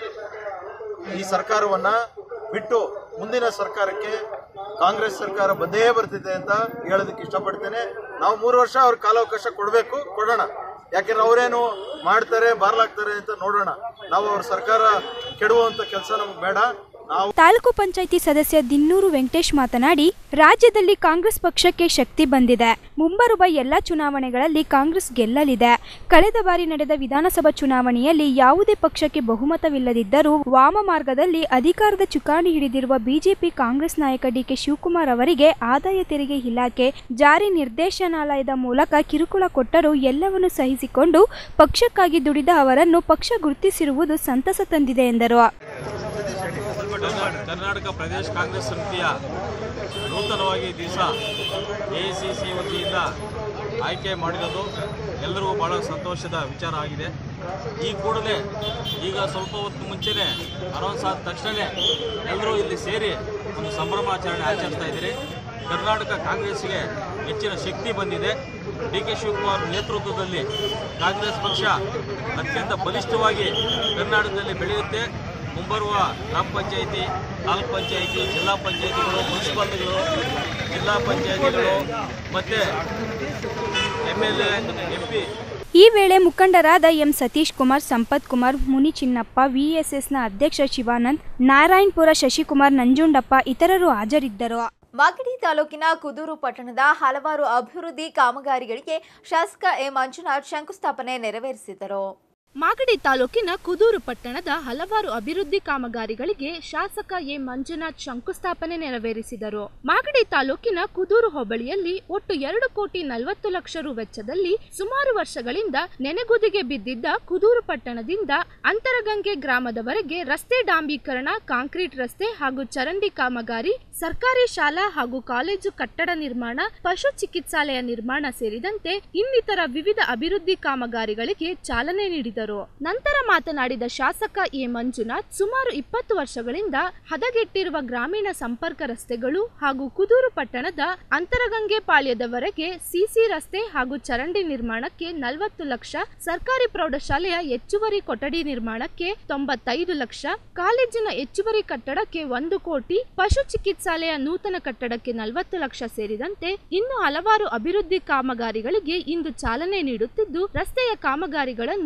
ಈ ಸರ್ಕಾರವನ್ನು ಬಿಟ್ಟು ಮುಂದಿನ ಸರ್ಕಾರಕ್ಕೆ ಕಾಂಗ್ರೆಸ್ ಸರ್ಕಾರ ಬಂದೇ ಬರ್ತಿದೆ ಅಂತ ಹೇಳೋದಕ್ಕೆ ಇಷ್ಟಪಡ್ತೇನೆ ನಾವು ಮೂರು ವರ್ಷ ಅವ್ರ ಕಾಲಾವಕಾಶ ಕೊಡಬೇಕು ಕೊಡೋಣ ಯಾಕೆಂದ್ರೆ ಅವರೇನು ಮಾಡ್ತಾರೆ ಬಾರ್ಲಾಗ್ತಾರೆ ಅಂತ ನೋಡೋಣ ನಾವು ಅವ್ರ ಸರ್ಕಾರ ಕೆಡುವಂಥ ಕೆಲಸ ನಮ್ಗೆ ಬೇಡ ನಾವು ತಾಲೂಕು ಪಂಚಾಯಿತಿ ಸದಸ್ಯ ದಿನ್ನೂರು ವೆಂಕಟೇಶ್ ಮಾತನಾಡಿ ರಾಜ್ಯದಲ್ಲಿ ಕಾಂಗ್ರೆಸ್ ಪಕ್ಷಕ್ಕೆ ಶಕ್ತಿ ಬಂದಿದೆ ಮುಂಬರುವ ಎಲ್ಲ ಚುನಾವಣೆಗಳಲ್ಲಿ ಕಾಂಗ್ರೆಸ್ ಗೆಲ್ಲಲಿದೆ ಕಳೆದ ಬಾರಿ ನಡೆದ ವಿಧಾನಸಭಾ ಚುನಾವಣೆಯಲ್ಲಿ ಯಾವುದೇ ಪಕ್ಷಕ್ಕೆ ಬಹುಮತವಿಲ್ಲದಿದ್ದರೂ ವಾಮ ಮಾರ್ಗದಲ್ಲಿ ಅಧಿಕಾರದ ಚುಕ್ಕಾಣಿ ಹಿಡಿದಿರುವ ಬಿಜೆಪಿ ಕಾಂಗ್ರೆಸ್ ನಾಯಕ ಡಿಕೆ ಶಿವಕುಮಾರ್ ಅವರಿಗೆ ಆದಾಯ ತೆರಿಗೆ ಇಲಾಖೆ ಜಾರಿ ನಿರ್ದೇಶನಾಲಯದ ಮೂಲಕ ಕಿರುಕುಳ ಕೊಟ್ಟರೂ ಎಲ್ಲವನ್ನು ಸಹಿಸಿಕೊಂಡು ಪಕ್ಷಕ್ಕಾಗಿ ದುಡಿದ ಅವರನ್ನು ಪಕ್ಷ ಗುರುತಿಸಿರುವುದು ಸಂತಸ ತಂದಿದೆ ಎಂದರು ಕರ್ನಾಟಕ ಪ್ರದೇಶ ಕಾಂಗ್ರೆಸ್ ಸಮಿತಿಯ ನೂತನವಾಗಿ ದಿವಸ ಎ ಸಿ ಸಿ ವತಿಯಿಂದ ಆಯ್ಕೆ ಮಾಡಿರೋದು ಎಲ್ಲರಿಗೂ ಭಾಳ ಸಂತೋಷದ ವಿಚಾರ ಆಗಿದೆ ಈ ಕೂಡಲೇ ಈಗ ಸ್ವಲ್ಪ ಹೊತ್ತು ಮುಂಚೆನೇ ಅನೌನ್ಸ್ ಆದ ತಕ್ಷಣವೇ ಎಲ್ಲರೂ ಇಲ್ಲಿ ಸೇರಿ ಒಂದು ಸಂಭ್ರಮಾಚರಣೆ ಆಚರಿಸ್ತಾ ಇದ್ದೀರಿ ಕರ್ನಾಟಕ ಕಾಂಗ್ರೆಸ್ಗೆ ಹೆಚ್ಚಿನ ಶಕ್ತಿ ಬಂದಿದೆ ಡಿ ಕೆ ಶಿವಕುಮಾರ್ ನೇತೃತ್ವದಲ್ಲಿ ಕಾಂಗ್ರೆಸ್ ಪಕ್ಷ ಅತ್ಯಂತ ಬಲಿಷ್ಠವಾಗಿ ಕರ್ನಾಟಕದಲ್ಲಿ ಬೆಳೆಯುತ್ತೆ ಮುಂಬರುವ ಗ್ರಾಮ ಪಂಚಾಯಿತಿ ತಾಲೂಕ್ ಪಂಚಾಯಿತಿ ಜಿಲ್ಲಾ ಪಂಚಾಯಿತಿಗಳು ಮುನ್ಸಿಪಾಲಿಟಿಗಳು ಜಿಲ್ಲಾ ಪಂಚಾಯಿತಿಗಳು ಮತ್ತು M L A M P ಈ ವೇಳೆ ಮುಖಂಡರಾದ ಎಂ ಸತೀಶ್ ಕುಮಾರ್ ಸಂಪತ್ ಕುಮಾರ್ ಮುನಿ ಚಿನ್ನಪ್ಪ ವಿಎಸ್ಎಸ್ನ ಅಧ್ಯಕ್ಷ ಶಿವಾನಂದ್ ನಾರಾಯಣಪುರ ಶಶಿಕುಮಾರ್ ನಂಜುಂಡಪ್ಪ ಇತರರು ಹಾಜರಿದ್ದರು ಮಾಗಡಿ ತಾಲೂಕಿನ ಕುದೂರು ಪಟ್ಟಣದ ಹಲವಾರು ಅಭಿವೃದ್ಧಿ ಕಾಮಗಾರಿಗಳಿಗೆ ಶಾಸಕ ಎ ಮಂಜುನಾಥ್ ಶಂಕುಸ್ಥಾಪನೆ ನೆರವೇರಿಸಿದರು ಮಾಗಡಿ ತಾಲೂಕಿನ ಕುದೂರು ಪಟ್ಟಣದ ಹಲವಾರು ಅಭಿವೃದ್ಧಿ ಕಾಮಗಾರಿಗಳಿಗೆ ಶಾಸಕ ಎ ಮಂಜುನಾಥ್ ಶಂಕುಸ್ಥಾಪನೆ ನೆರವೇರಿಸಿದರು ಮಾಗಡಿ ತಾಲೂಕಿನ ಕುದೂರು ಹೋಬಳಿಯಲ್ಲಿ ಒಟ್ಟು ಎರಡು ಕೋಟಿ ನಲವತ್ತು ಲಕ್ಷ ರು ವೆಚ್ಚದಲ್ಲಿ ಸುಮಾರು ವರ್ಷಗಳಿಂದ ನೆನೆಗುದಿಗೆ ಬಿದ್ದಿದ್ದ ಕುದೂರು ಪಟ್ಟಣದಿಂದ ಅಂತರಗಂಗೆ ಗ್ರಾಮದವರೆಗೆ ರಸ್ತೆ ಡಾಂಬೀಕರಣ ಕಾಂಕ್ರೀಟ್ ರಸ್ತೆ ಹಾಗೂ ಚರಂಡಿ ಕಾಮಗಾರಿ ಸರ್ಕಾರಿ ಶಾಲಾ ಹಾಗೂ ಕಾಲೇಜು ಕಟ್ಟಡ ನಿರ್ಮಾಣ ಪಶು ಚಿಕಿತ್ಸಾಲಯ ನಿರ್ಮಾಣ ಸೇರಿದಂತೆ ಇನ್ನಿತರ ವಿವಿಧ ಅಭಿವೃದ್ಧಿ ಕಾಮಗಾರಿಗಳಿಗೆ ಚಾಲನೆ ನೀಡಿದರು ನಂತರ ಮಾತನಾಡಿದ ಶಾಸಕ ಎ ಮಂಜುನಾಥ್ ಸುಮಾರು ಇಪ್ಪತ್ತು ವರ್ಷಗಳಿಂದ ಹದಗೆಟ್ಟಿರುವ ಗ್ರಾಮೀಣ ಸಂಪರ್ಕ ರಸ್ತೆಗಳು ಹಾಗೂ ಕುದೂರು ಪಟ್ಟಣದ ಅಂತರಗಂಗೆ ಪಾಳ್ಯದವರೆಗೆ ಸಿಸಿ ರಸ್ತೆ ಹಾಗೂ ಚರಂಡಿ ನಿರ್ಮಾಣಕ್ಕೆ ನಲವತ್ತು ಲಕ್ಷ ಸರ್ಕಾರಿ ಪ್ರೌಢಶಾಲೆಯ ಹೆಚ್ಚುವರಿ ಕೊಠಡಿ ನಿರ್ಮಾಣಕ್ಕೆ ತೊಂಬತ್ತೈದು ಲಕ್ಷ ಕಾಲೇಜಿನ ಹೆಚ್ಚುವರಿ ಕಟ್ಟಡಕ್ಕೆ ಒಂದು ಕೋಟಿ ಪಶು ಚಿಕಿತ್ಸಾಲಯ ನೂತನ ಕಟ್ಟಡಕ್ಕೆ ನಲವತ್ತು ಲಕ್ಷ ಸೇರಿದಂತೆ ಇನ್ನು ಹಲವಾರು ಅಭಿವೃದ್ಧಿ ಕಾಮಗಾರಿಗಳಿಗೆ ಇಂದು ಚಾಲನೆ ನೀಡುತ್ತಿದ್ದು ರಸ್ತೆಯ ಕಾಮಗಾರಿಗಳನ್ನು ಗ್ರಾಮಸ್ಥರು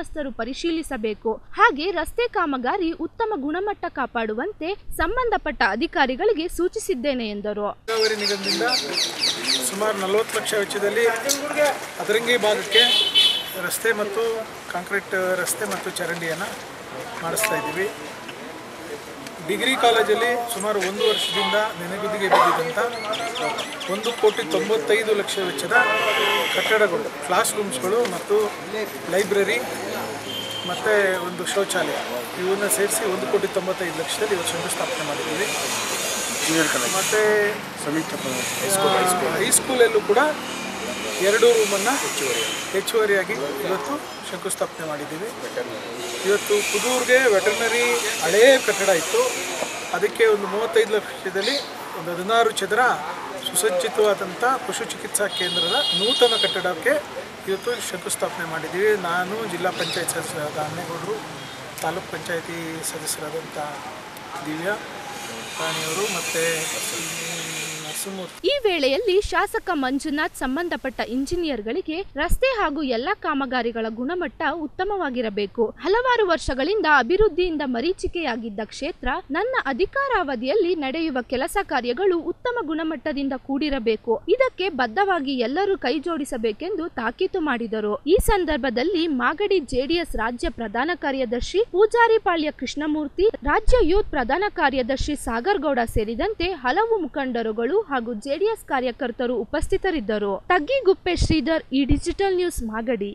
ಸಂತ್ರಸ್ತರು ಪರಿಶೀಲಿಸಬೇಕು ಹಾಗೆ ರಸ್ತೆ ಕಾಮಗಾರಿ ಉತ್ತಮ ಗುಣಮಟ್ಟ ಕಾಪಾಡುವಂತೆ ಸಂಬಂಧಪಟ್ಟ ಅಧಿಕಾರಿಗಳಿಗೆ ಸೂಚಿಸಿದ್ದೇನೆ ಎಂದರು ನೀರಾವರಿ ನಿಗಮದಿಂದ ಸುಮಾರು ನಲವತ್ತು ಲಕ್ಷ ವೆಚ್ಚದಲ್ಲಿ ಅದರಂಗಿ ಭಾಗಕ್ಕೆ ರಸ್ತೆ ಮತ್ತು ಕಾಂಕ್ರೀಟ್ ರಸ್ತೆ ಮತ್ತು ಚರಂಡಿಯನ್ನು ಮಾಡಿಸ್ತಾ ಇದ್ದೀವಿ ಡಿಗ್ರಿ ಕಾಲೇಜಲ್ಲಿ ಸುಮಾರು ಒಂದು ವರ್ಷದಿಂದ ನೆನೆಗುದಿಗೆ ಬಿದ್ದಿದ್ದಂಥ ಒಂದು ಕೋಟಿ ತೊಂಬತ್ತೈದು ಲಕ್ಷ ವೆಚ್ಚದ ಕಟ್ಟಡಗಳು ಕ್ಲಾಸ್ ರೂಮ್ಸ್ಗಳು ಮತ್ತು ಲೈಬ್ರರಿ ಮತ್ತು ಒಂದು ಶೌಚಾಲಯ ಇವನ್ನ ಸೇರಿಸಿ ಒಂದು ಕೋಟಿ ತೊಂಬತ್ತೈದು ಲಕ್ಷದಲ್ಲಿ ಇವತ್ತು ಶಂಕುಸ್ಥಾಪನೆ ಮಾಡಿದ್ದೀವಿ ಮತ್ತು ಹೈಸ್ಕೂಲಲ್ಲೂ ಕೂಡ ಎರಡು ರೂಮನ್ನು ಹೆಚ್ಚುವರಿಯಾಗಿ ಇವತ್ತು ಶಂಕುಸ್ಥಾಪನೆ ಮಾಡಿದ್ದೀವಿ ಇವತ್ತು ಕುದೂರ್ಗೆ ವೆಟರ್ನರಿ ಹಳೆಯ ಕಟ್ಟಡ ಇತ್ತು ಅದಕ್ಕೆ ಒಂದು ಮೂವತ್ತೈದು ಲಕ್ಷದಲ್ಲಿ ಒಂದು ಹದಿನಾರು ಚದರ ಸುಸಜ್ಜಿತವಾದಂಥ ಪಶು ಚಿಕಿತ್ಸಾ ಕೇಂದ್ರದ ನೂತನ ಕಟ್ಟಡಕ್ಕೆ ಇವತ್ತು ಶಂಕುಸ್ಥಾಪನೆ ಮಾಡಿದ್ದೀವಿ ನಾನು ಜಿಲ್ಲಾ ಪಂಚಾಯತ್ ಸದಸ್ಯರಾದ ಅನ್ನೇಗೌಡರು ತಾಲೂಕ್ ಪಂಚಾಯತಿ ಸದಸ್ಯರಾದಂಥ ದಿವ್ಯಾ ರಾಣಿಯವರು ಮತ್ತು ನರಸಿಂಹಮೂರ್ತಿ ಈ ವೇಳೆಯಲ್ಲಿ ಶಾಸಕ ಮಂಜುನಾಥ್ ಸಂಬಂಧಪಟ್ಟ ಇಂಜಿನಿಯರ್ಗಳಿಗೆ ರಸ್ತೆ ಹಾಗೂ ಎಲ್ಲ ಕಾಮಗಾರಿಗಳ ಗುಣಮಟ್ಟ ಉತ್ತಮವಾಗಿರಬೇಕು ಹಲವಾರು ವರ್ಷಗಳಿಂದ ಅಭಿವೃದ್ಧಿಯಿಂದ ಮರೀಚಿಕೆಯಾಗಿದ್ದ ಕ್ಷೇತ್ರ ನನ್ನ ಅಧಿಕಾರಾವಧಿಯಲ್ಲಿ ನಡೆಯುವ ಕೆಲಸ ಕಾರ್ಯಗಳು ಉತ್ತಮ ಗುಣಮಟ್ಟದಿಂದ ಕೂಡಿರಬೇಕು ಇದಕ್ಕೆ ಬದ್ಧವಾಗಿ ಎಲ್ಲರೂ ಕೈ ಜೋಡಿಸಬೇಕೆಂದು ತಾಕೀತು ಮಾಡಿದರು ಈ ಸಂದರ್ಭದಲ್ಲಿ ಮಾಗಡಿ ಜೆಡಿಎಸ್ ರಾಜ್ಯ ಪ್ರಧಾನ ಕಾರ್ಯದರ್ಶಿ ಪೂಜಾರಿಪಾಳ್ಯ ಕೃಷ್ಣಮೂರ್ತಿ ರಾಜ್ಯ ಯೂತ್ ಪ್ರಧಾನ ಕಾರ್ಯದರ್ಶಿ ಸಾಗರ್ ಗೌಡ ಸೇರಿದಂತೆ ಹಲವು ಮುಖಂಡರುಗಳು ಹಾಗೂ ಜೆಡಿಎಸ್ ಕಾರ್ಯಕರ್ತರು ಉಪಸ್ಥಿತರಿದ್ದರು ತಗ್ಗಿಗುಪ್ಪೆ ಶ್ರೀಧರ್ ಈ ಡಿಜಿಟಲ್ ನ್ಯೂಸ್ ಮಾಗಡಿ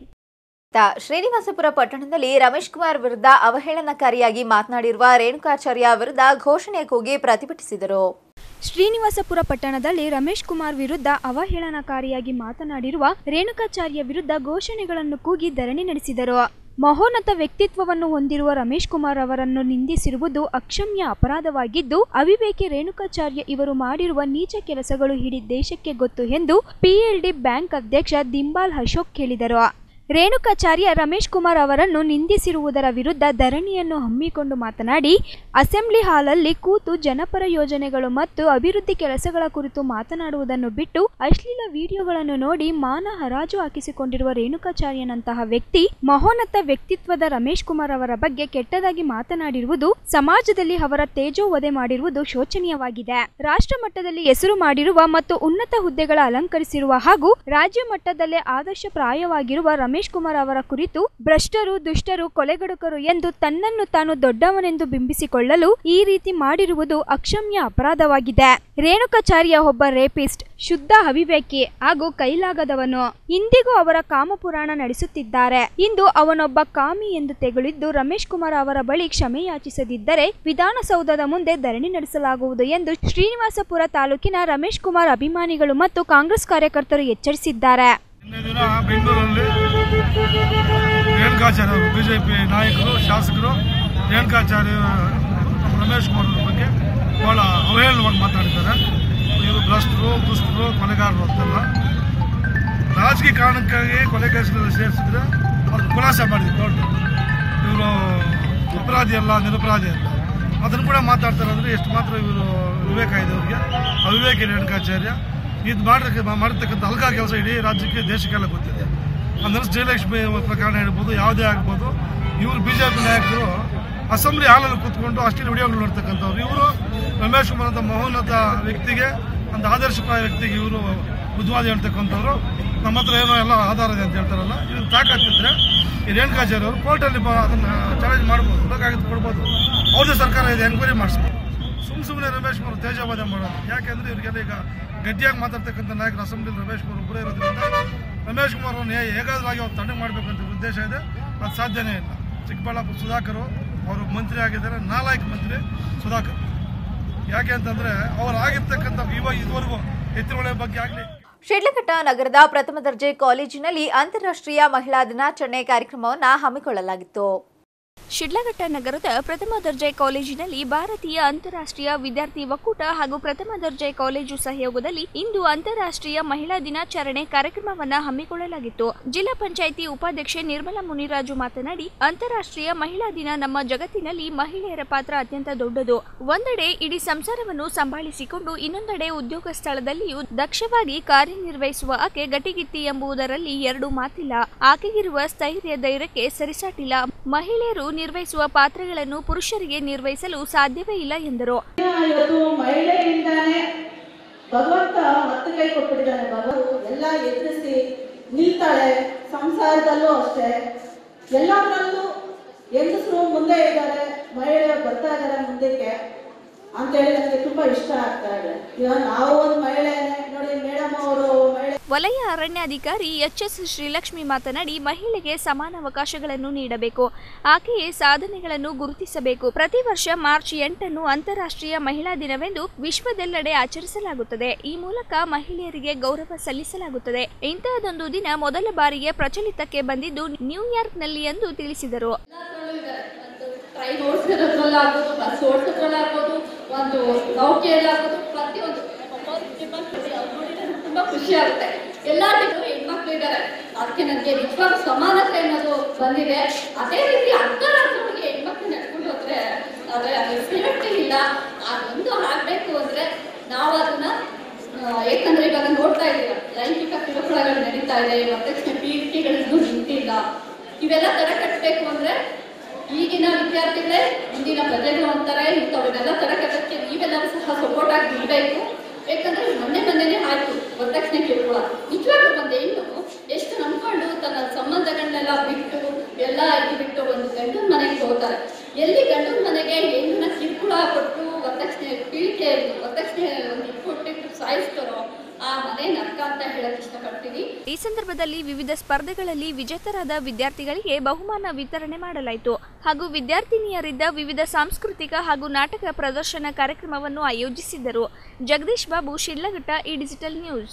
ತ ಶ್ರೀನಿವಾಸಪುರ ಪಟ್ಟಣದಲ್ಲಿ ರಮೇಶ್ ಕುಮಾರ್ ವಿರುದ್ಧ ಅವಹೇಳನಕಾರಿಯಾಗಿ ಮಾತನಾಡಿರುವ ರೇಣುಕಾಚಾರ್ಯ ವಿರುದ್ಧ ಘೋಷಣೆ ಕೂಗಿ ಪ್ರತಿಭಟಿಸಿದರು ಶ್ರೀನಿವಾಸಪುರ ಪಟ್ಟಣದಲ್ಲಿ ರಮೇಶ್ ಕುಮಾರ್ ವಿರುದ್ಧ ಅವಹೇಳನಕಾರಿಯಾಗಿ ಮಾತನಾಡಿರುವ ರೇಣುಕಾಚಾರ್ಯ ವಿರುದ್ಧ ಘೋಷಣೆಗಳನ್ನು ಕೂಗಿ ಧರಣಿ ನಡೆಸಿದರು ಮಹೋನ್ನತ ವ್ಯಕ್ತಿತ್ವವನ್ನು ಹೊಂದಿರುವ ರಮೇಶ್ ಕುಮಾರ್ ಅವರನ್ನು ನಿಂದಿಸಿರುವುದು ಅಕ್ಷಮ್ಯ ಅಪರಾಧವಾಗಿದ್ದು ಅವಿವೇಕಿ ರೇಣುಕಾಚಾರ್ಯ ಇವರು ಮಾಡಿರುವ ನೀಚ ಕೆಲಸಗಳು ಇಡೀ ದೇಶಕ್ಕೆ ಗೊತ್ತು ಎಂದು ಪಿಎಲ್ಡಿ ಬ್ಯಾಂಕ್ ಅಧ್ಯಕ್ಷ ದಿಂಬಾಲ್ ಅಶೋಕ್ ಹೇಳಿದರು ರೇಣುಕಾಚಾರ್ಯ ರಮೇಶ್ ಕುಮಾರ್ ಅವರನ್ನು ನಿಂದಿಸಿರುವುದರ ವಿರುದ್ಧ ಧರಣಿಯನ್ನು ಹಮ್ಮಿಕೊಂಡು ಮಾತನಾಡಿ ಅಸೆಂಬ್ಲಿ ಹಾಲಲ್ಲಿ ಕೂತು ಜನಪರ ಯೋಜನೆಗಳು ಮತ್ತು ಅಭಿವೃದ್ಧಿ ಕೆಲಸಗಳ ಕುರಿತು ಮಾತನಾಡುವುದನ್ನು ಬಿಟ್ಟು ಅಶ್ಲೀಲ ವಿಡಿಯೋಗಳನ್ನು ನೋಡಿ ಮಾನ ಹರಾಜು ಹಾಕಿಸಿಕೊಂಡಿರುವ ರೇಣುಕಾಚಾರ್ಯನಂತಹ ವ್ಯಕ್ತಿ ಮಹೋನ್ನತ ವ್ಯಕ್ತಿತ್ವದ ರಮೇಶ್ ಕುಮಾರ್ ಅವರ ಬಗ್ಗೆ ಕೆಟ್ಟದಾಗಿ ಮಾತನಾಡಿರುವುದು ಸಮಾಜದಲ್ಲಿ ಅವರ ತೇಜೋವಧೆ ಮಾಡಿರುವುದು ಶೋಚನೀಯವಾಗಿದೆ ರಾಷ್ಟ್ರ ಮಟ್ಟದಲ್ಲಿ ಹೆಸರು ಮಾಡಿರುವ ಮತ್ತು ಉನ್ನತ ಹುದ್ದೆಗಳ ಅಲಂಕರಿಸಿರುವ ಹಾಗೂ ರಾಜ್ಯ ಮಟ್ಟದಲ್ಲೇ ಆದರ್ಶಪ್ರಾಯವಾಗಿರುವ ರಮೇಶ್ ಕುಮಾರ್ ಅವರ ಕುರಿತು ಭ್ರಷ್ಟರು ದುಷ್ಟರು ಕೊಲೆಗಡುಕರು ಎಂದು ತನ್ನನ್ನು ತಾನು ದೊಡ್ಡವನೆಂದು ಬಿಂಬಿಸಿಕೊಳ್ಳಲು ಈ ರೀತಿ ಮಾಡಿರುವುದು ಅಕ್ಷಮ್ಯ ಅಪರಾಧವಾಗಿದೆ ರೇಣುಕಾಚಾರ್ಯ ಒಬ್ಬ ರೇಪಿಸ್ಟ್ ಶುದ್ಧ ಅವಿವೇಕಿ ಹಾಗೂ ಕೈಲಾಗದವನು ಇಂದಿಗೂ ಅವರ ಕಾಮಪುರಾಣ ನಡೆಸುತ್ತಿದ್ದಾರೆ ಇಂದು ಅವನೊಬ್ಬ ಕಾಮಿ ಎಂದು ತೆಗಳಿದ್ದು ರಮೇಶ್ ಕುಮಾರ್ ಅವರ ಬಳಿ ಕ್ಷಮೆ ಯಾಚಿಸದಿದ್ದರೆ ವಿಧಾನಸೌಧದ ಮುಂದೆ ಧರಣಿ ನಡೆಸಲಾಗುವುದು ಎಂದು ಶ್ರೀನಿವಾಸಪುರ ತಾಲೂಕಿನ ರಮೇಶ್ ಕುಮಾರ್ ಅಭಿಮಾನಿಗಳು ಮತ್ತು ಕಾಂಗ್ರೆಸ್ ಕಾರ್ಯಕರ್ತರು ಎಚ್ಚರಿಸಿದ್ದಾರೆ ನಿನ್ನೆ ದಿನ ಬೆಂಗಳೂರಲ್ಲಿ ರೇಣುಕಾಚಾರ್ಯ ಅವರು ಬಿ ಜೆ ಪಿ ನಾಯಕರು ಶಾಸಕರು ರೇಣುಕಾಚಾರ್ಯ ರಮೇಶ್ ಕುಮಾರ್ ಅವ್ರ ಬಗ್ಗೆ ಭಾಳ ಅವಹೇಳನವಾಗಿ ಮಾತಾಡಿದ್ದಾರೆ ಇವರು ಭ್ರಷ್ಟರು ದುಷ್ಟರು ಕೊಲೆಗಾರರು ಅಂತೆಲ್ಲ ರಾಜಕೀಯ ಕಾರಣಕ್ಕಾಗಿ ಕೊಲೆ ಕೇಸುಗಳಲ್ಲಿ ಸೇರಿಸಿದ್ರೆ ಅವ್ರು ಖುಲಾಸೆ ಮಾಡಿದ್ರು ಕೋರ್ಟ್ ಇವರು ಅಪರಾಧಿ ಅಲ್ಲ ನಿರಪರಾಧಿ ಅಲ್ಲ ಅದನ್ನು ಕೂಡ ಮಾತಾಡ್ತಾರೆ ಅಂದರೆ ಎಷ್ಟು ಮಾತ್ರ ಇವರು ವಿವೇಕ ಇದೆ ಅವರಿಗೆ ಅವಿವೇಕಿ ರೇಣುಕಾಚಾರ್ಯ ಇದು ಮಾಡಿರಕ್ಕೆ ಮಾಡಿರ್ತಕ್ಕಂಥ ಅಲ್ಗಾ ಕೆಲಸ ಇಡೀ ರಾಜ್ಯಕ್ಕೆ ದೇಶಕ್ಕೆಲ್ಲ ಗೊತ್ತಿದೆ ಅಂದರೆ ಜಯಲಕ್ಷ್ಮಿ ಪ್ರಕರಣ ಹೇಳ್ಬೋದು ಯಾವುದೇ ಆಗ್ಬೋದು ಇವರು ಬಿ ಜೆ ಪಿ ನಾಯಕರು ಅಸೆಂಬ್ಲಿ ಹಾಲಲ್ಲಿ ಕೂತ್ಕೊಂಡು ಅಷ್ಟೇ ವಿಡಿಯೋಗಳು ನೋಡ್ತಕ್ಕಂಥವ್ರು ಇವರು ರಮೇಶ್ ಕುಮಾರ್ ಅಂತ ಮಹೋನ್ನತ ವ್ಯಕ್ತಿಗೆ ಒಂದು ಆದರ್ಶಪ್ರಾಯ ವ್ಯಕ್ತಿಗೆ ಇವರು ಬುದ್ಧವಾದ ಹೇಳ್ತಕ್ಕಂಥವ್ರು ನಮ್ಮ ಹತ್ರ ಏನೋ ಎಲ್ಲ ಆಧಾರ ಇದೆ ಅಂತ ಹೇಳ್ತಾರಲ್ಲ ಇವ್ರು ತಾಕತ್ತಿದ್ರೆ ಈ ರೇಣುಕಾಚಾರ್ಯ ಅವರು ಕೋರ್ಟಲ್ಲಿ ಬ ಅದನ್ನು ಚಾಲೆಂಜ್ ಮಾಡ್ಬೋದು ಬೇಕಾಗಿದ್ದು ಕೊಡ್ಬೋದು ಅವ್ರದ್ದು ಸರ್ಕಾರ ಇದೆ ಎಂಕ್ವೈರಿ ಮಾಡಿಸ್ಬೋದು ಸುಮ್ ಸುಮ್ಮನೆ ರಮೇಶ್ ಕುಮಾರ್ ತೇಜವಾದ ಮಾಡೋದು ಯಾಕೆಂದ್ರೆ ಇವರಿಗೆಲ್ಲ ಈಗ ಗಟ್ಟಿಯಾಗಿ ಮಾತಾಡ್ತಕ್ಕಂಥ ನಾಯಕರು ಅಸೆಂಬ್ಲಿ ರಮೇಶ್ ಕುಮಾರ್ ಒಬ್ಬರೇ ಇರೋದ್ರಿಂದ ರಮೇಶ್ ಕುಮಾರ್ ಅವ್ರನ್ನ ಹೇ- ಹೇಗಾದ್ರಾಗಿ ಅವ್ರು ತಣ್ಣಗೆ ಮಾಡಬೇಕಂತ ಉದ್ದೇಶ ಇದೆ ಅದು ಸಾಧ್ಯನೇ ಇಲ್ಲ ಚಿಕ್ಕಬಳ್ಳಾಪುರ ಸುಧಾಕರ್ ಅವರು ಮಂತ್ರಿ ಆಗಿದ್ದಾರೆ ನಾಲ್ಕು ಮಂತ್ರಿ ಸುಧಾಕರ್ ಯಾಕೆ ಅಂತಂದ್ರೆ ಅವ್ರು ಆಗಿರ್ತಕ್ಕಂಥ ಇವಾಗ ಇದುವರೆಗೂ ಎತ್ತಿನೊಳೆ ಬಗ್ಗೆ ಆಗಲಿ ಶಿಡ್ಲಘಟ್ಟ ನಗರದ ಪ್ರಥಮ ದರ್ಜೆ ಕಾಲೇಜಿನಲ್ಲಿ ಅಂತಾರಾಷ್ಟ್ರೀಯ ಮಹಿಳಾ ದಿನಾಚರಣೆ ಕಾರ್ಯಕ್ರಮವನ್ನು ಹಮ್ಮಿಕೊಳ್ಳಲಾಗಿತ್ತು ಶಿಡ್ಲಘಟ್ಟ ನಗರದ ಪ್ರಥಮ ದರ್ಜೆ ಕಾಲೇಜಿನಲ್ಲಿ ಭಾರತೀಯ ಅಂತಾರಾಷ್ಟ್ರೀಯ ವಿದ್ಯಾರ್ಥಿ ಒಕ್ಕೂಟ ಹಾಗೂ ಪ್ರಥಮ ದರ್ಜೆ ಕಾಲೇಜು ಸಹಯೋಗದಲ್ಲಿ ಇಂದು ಅಂತಾರಾಷ್ಟ್ರೀಯ ಮಹಿಳಾ ದಿನಾಚರಣೆ ಕಾರ್ಯಕ್ರಮವನ್ನ ಹಮ್ಮಿಕೊಳ್ಳಲಾಗಿತ್ತು ಜಿಲ್ಲಾ ಪಂಚಾಯಿತಿ ಉಪಾಧ್ಯಕ್ಷೆ ನಿರ್ಮಲಾ ಮುನಿರಾಜು ಮಾತನಾಡಿ ಅಂತಾರಾಷ್ಟ್ರೀಯ ಮಹಿಳಾ ದಿನ ನಮ್ಮ ಜಗತ್ತಿನಲ್ಲಿ ಮಹಿಳೆಯರ ಪಾತ್ರ ಅತ್ಯಂತ ದೊಡ್ಡದು ಒಂದೆಡೆ ಇಡೀ ಸಂಸಾರವನ್ನು ಸಂಭಾಳಿಸಿಕೊಂಡು ಇನ್ನೊಂದೆಡೆ ಉದ್ಯೋಗ ಸ್ಥಳದಲ್ಲಿಯೂ ದಕ್ಷವಾಗಿ ಕಾರ್ಯನಿರ್ವಹಿಸುವ ಆಕೆ ಗಟಿಗಿತ್ತಿ ಎಂಬುದರಲ್ಲಿ ಎರಡು ಮಾತಿಲ್ಲ ಆಕೆಗಿರುವ ಸ್ಥೈರ್ಯ ಧೈರ್ಯಕ್ಕೆ ಸರಿಸಾಟಿಲ್ಲ ಮಹಿಳೆಯರು ನಿರ್ವಹಿಸುವ ಪಾತ್ರಗಳನ್ನು ಪುರುಷರಿಗೆ ನಿರ್ವಹಿಸಲು ಸಾಧ್ಯವೇ ಇಲ್ಲ ಎಂದರು ಇವತ್ತು ಮಹಿಳೆಯಿಂದಾನೇ ಭಗವಂತ ಹತ್ತು ಕೈ ಕೊಟ್ಬಿಟ್ಟಿದ್ದಾನೆ ಭಗವಂತ ಎಲ್ಲ ಎದುರಿಸಿ ನಿಲ್ತಾಳೆ ಸಂಸಾರದಲ್ಲೂ ಅಷ್ಟೇ ಎಲ್ಲದರಲ್ಲೂ ಹೆಂಗಸರು ಮುಂದೆ ಇದ್ದಾರೆ ಮಹಿಳೆಯರು ಬರ್ತಾ ಇದ್ದಾರೆ ಮುಂದಕ್ಕೆ ಅಂತೇಳಿ ನನಗೆ ತುಂಬಾ ಇಷ್ಟ ಆಗ್ತಾ ಇದೆ ಈಗ ನಾವು ಒಂದು ಮಹಿಳೆನೇ ನೋಡಿ ಮೇಡಮ್ ಅವರು ಮಹಿಳೆ ವಲಯ ಅರಣ್ಯಾಧಿಕಾರಿ ಎಚ್ ಎಸ್ ಶ್ರೀಲಕ್ಷ್ಮಿ ಮಾತನಾಡಿ ಮಹಿಳೆಗೆ ಸಮಾನ ಅವಕಾಶಗಳನ್ನು ನೀಡಬೇಕು ಆಕೆಯ ಸಾಧನೆಗಳನ್ನು ಗುರುತಿಸಬೇಕು ಪ್ರತಿ ವರ್ಷ ಮಾರ್ಚ್ ಎಂಟನ್ನು ಅಂತಾರಾಷ್ಟ್ರೀಯ ಮಹಿಳಾ ದಿನವೆಂದು ವಿಶ್ವದೆಲ್ಲೆಡೆ ಆಚರಿಸಲಾಗುತ್ತದೆ ಈ ಮೂಲಕ ಮಹಿಳೆಯರಿಗೆ ಗೌರವ ಸಲ್ಲಿಸಲಾಗುತ್ತದೆ ಇಂತಹದೊಂದು ದಿನ ಮೊದಲ ಬಾರಿಗೆ ಪ್ರಚಲಿತಕ್ಕೆ ಬಂದಿದ್ದು ನ್ಯೂಯಾರ್ಕ್ನಲ್ಲಿ ಎಂದು ತಿಳಿಸಿದರು ಟ್ರೈನ್ ಓಡಿಸೋದ್ರಲ್ಲಾಗ್ಬೋದು ಬಸ್ ಓಡಿಸೋದ್ರಲ್ಲಾಗ್ಬೋದು ಒಂದು ನೌಕೆಯಲ್ಲಾಗ್ಬೋದು ಪ್ರತಿಯೊಂದು ತುಂಬಾ ಖುಷಿ ಆಗುತ್ತೆ ಎಲ್ಲ ಟೈಮು ಹೆಣ್ಮಕ್ಳು ಇದ್ದಾರೆ ಅದಕ್ಕೆ ನನಗೆ ನಿಜವಾದ ಸಮಾನತೆ ಅನ್ನೋದು ಬಂದಿದೆ ಅದೇ ರೀತಿ ಅಂತಾರಾಷ್ಟ್ರೀಯವಾಗಿ ಹೆಣ್ಮಕ್ಳು ನಡ್ಕೊಂಡು ಹೋದ್ರೆ ಅದೇ ಸೇಫ್ಟಿ ಇಲ್ಲ ಅದೊಂದು ಆಗ್ಬೇಕು ಅಂದ್ರೆ ನಾವು ಅದನ್ನ ಆ, ಏಕೆಂದ್ರೆ ಇವಾಗ ನೋಡ್ತಾ ಇದ್ದೀವಿ ಲೈಂಗಿಕ ಕಿರುಕುಳಗಳು ನಡೀತಾ ಇದೆ ವರದಕ್ಷಿಣೆ ಪೀಳಿಗೆಗಳಿಗೂ ನಿಂತಿಲ್ಲ ಇವೆಲ್ಲ ತಡೆ ಕಟ್ಟಬೇಕು ಅಂದ್ರೆ ಈಗಿನ ವಿದ್ಯಾರ್ಥಿಗಳೇ ಮುಂದಿನ ಪ್ರಜೆಗಳು ಅಂತಾರೆ ಇಂಥವನ್ನೆಲ್ಲ ತಡೆಗಟ್ಟಕ್ಕೆ ನೀವೆಲ್ಲರೂ ಸಹ ಸಪೋರ್ಟ್ ಆಗಿ ನಿಲ್ಬೇಕು ಯಾಕಂದ್ರೆ ಮೊನ್ನೆ ಮೊನ್ನೆನೇ ಆಯ್ತು ವರದಕ್ಷಿಣೆ ಕಿರುಕುಳ ನಿಜವಾಗ್ಲೂ ಒಂದು ಹೆಣ್ಣು ಎಷ್ಟು ನಂಬ್ಕೊಂಡು ತನ್ನ ಸಂಬಂಧಗಳನ್ನೆಲ್ಲ ಬಿಟ್ಟು ಎಲ್ಲ ಇದು ಬಿಟ್ಟು ಒಂದು ಗಂಡನ ಮನೆಗೆ ಹೋಗ್ತಾರೆ ಎಲ್ಲಿ ಗಂಡನ ಮನೆಗೆ ಹೆಣ್ಣನ್ನ ಕಿರುಕುಳ ಕೊಟ್ಟು ವರದಕ್ಷಿಣೆ ಪೀಳಿಗೆ ವರದಕ್ಷಿಣೆ ಒಂದು ಇದು ಕೊಟ್ಟಿಟ್ಟು ಸಾಯಿಸ್ತಾರೋ ಆ ಮನೆ ನರ್ಕ ಅಂತ ಹೇಳಕ್ ಇಷ್ಟಪಡ್ತೀನಿ ಈ ಸಂದರ್ಭದಲ್ಲಿ ವಿವಿಧ ಸ್ಪರ್ಧೆಗಳಲ್ಲಿ ವಿಜೇತರಾದ ವಿದ್ಯಾರ್ಥಿಗಳಿಗೆ ಬಹುಮಾನ ವಿತರಣೆ ಮಾಡಲಾಯಿತು ಹಾಗೂ ವಿದ್ಯಾರ್ಥಿನಿಯರಿದ್ದ ವಿವಿಧ ಸಾಂಸ್ಕೃತಿಕ ಹಾಗೂ ನಾಟಕ ಪ್ರದರ್ಶನ ಕಾರ್ಯಕ್ರಮವನ್ನು ಆಯೋಜಿಸಿದ್ದರು ಜಗದೀಶ್ ಬಾಬು ಶಿಡ್ಲಘಟ್ಟ ಈ ಡಿಜಿಟಲ್ ನ್ಯೂಸ್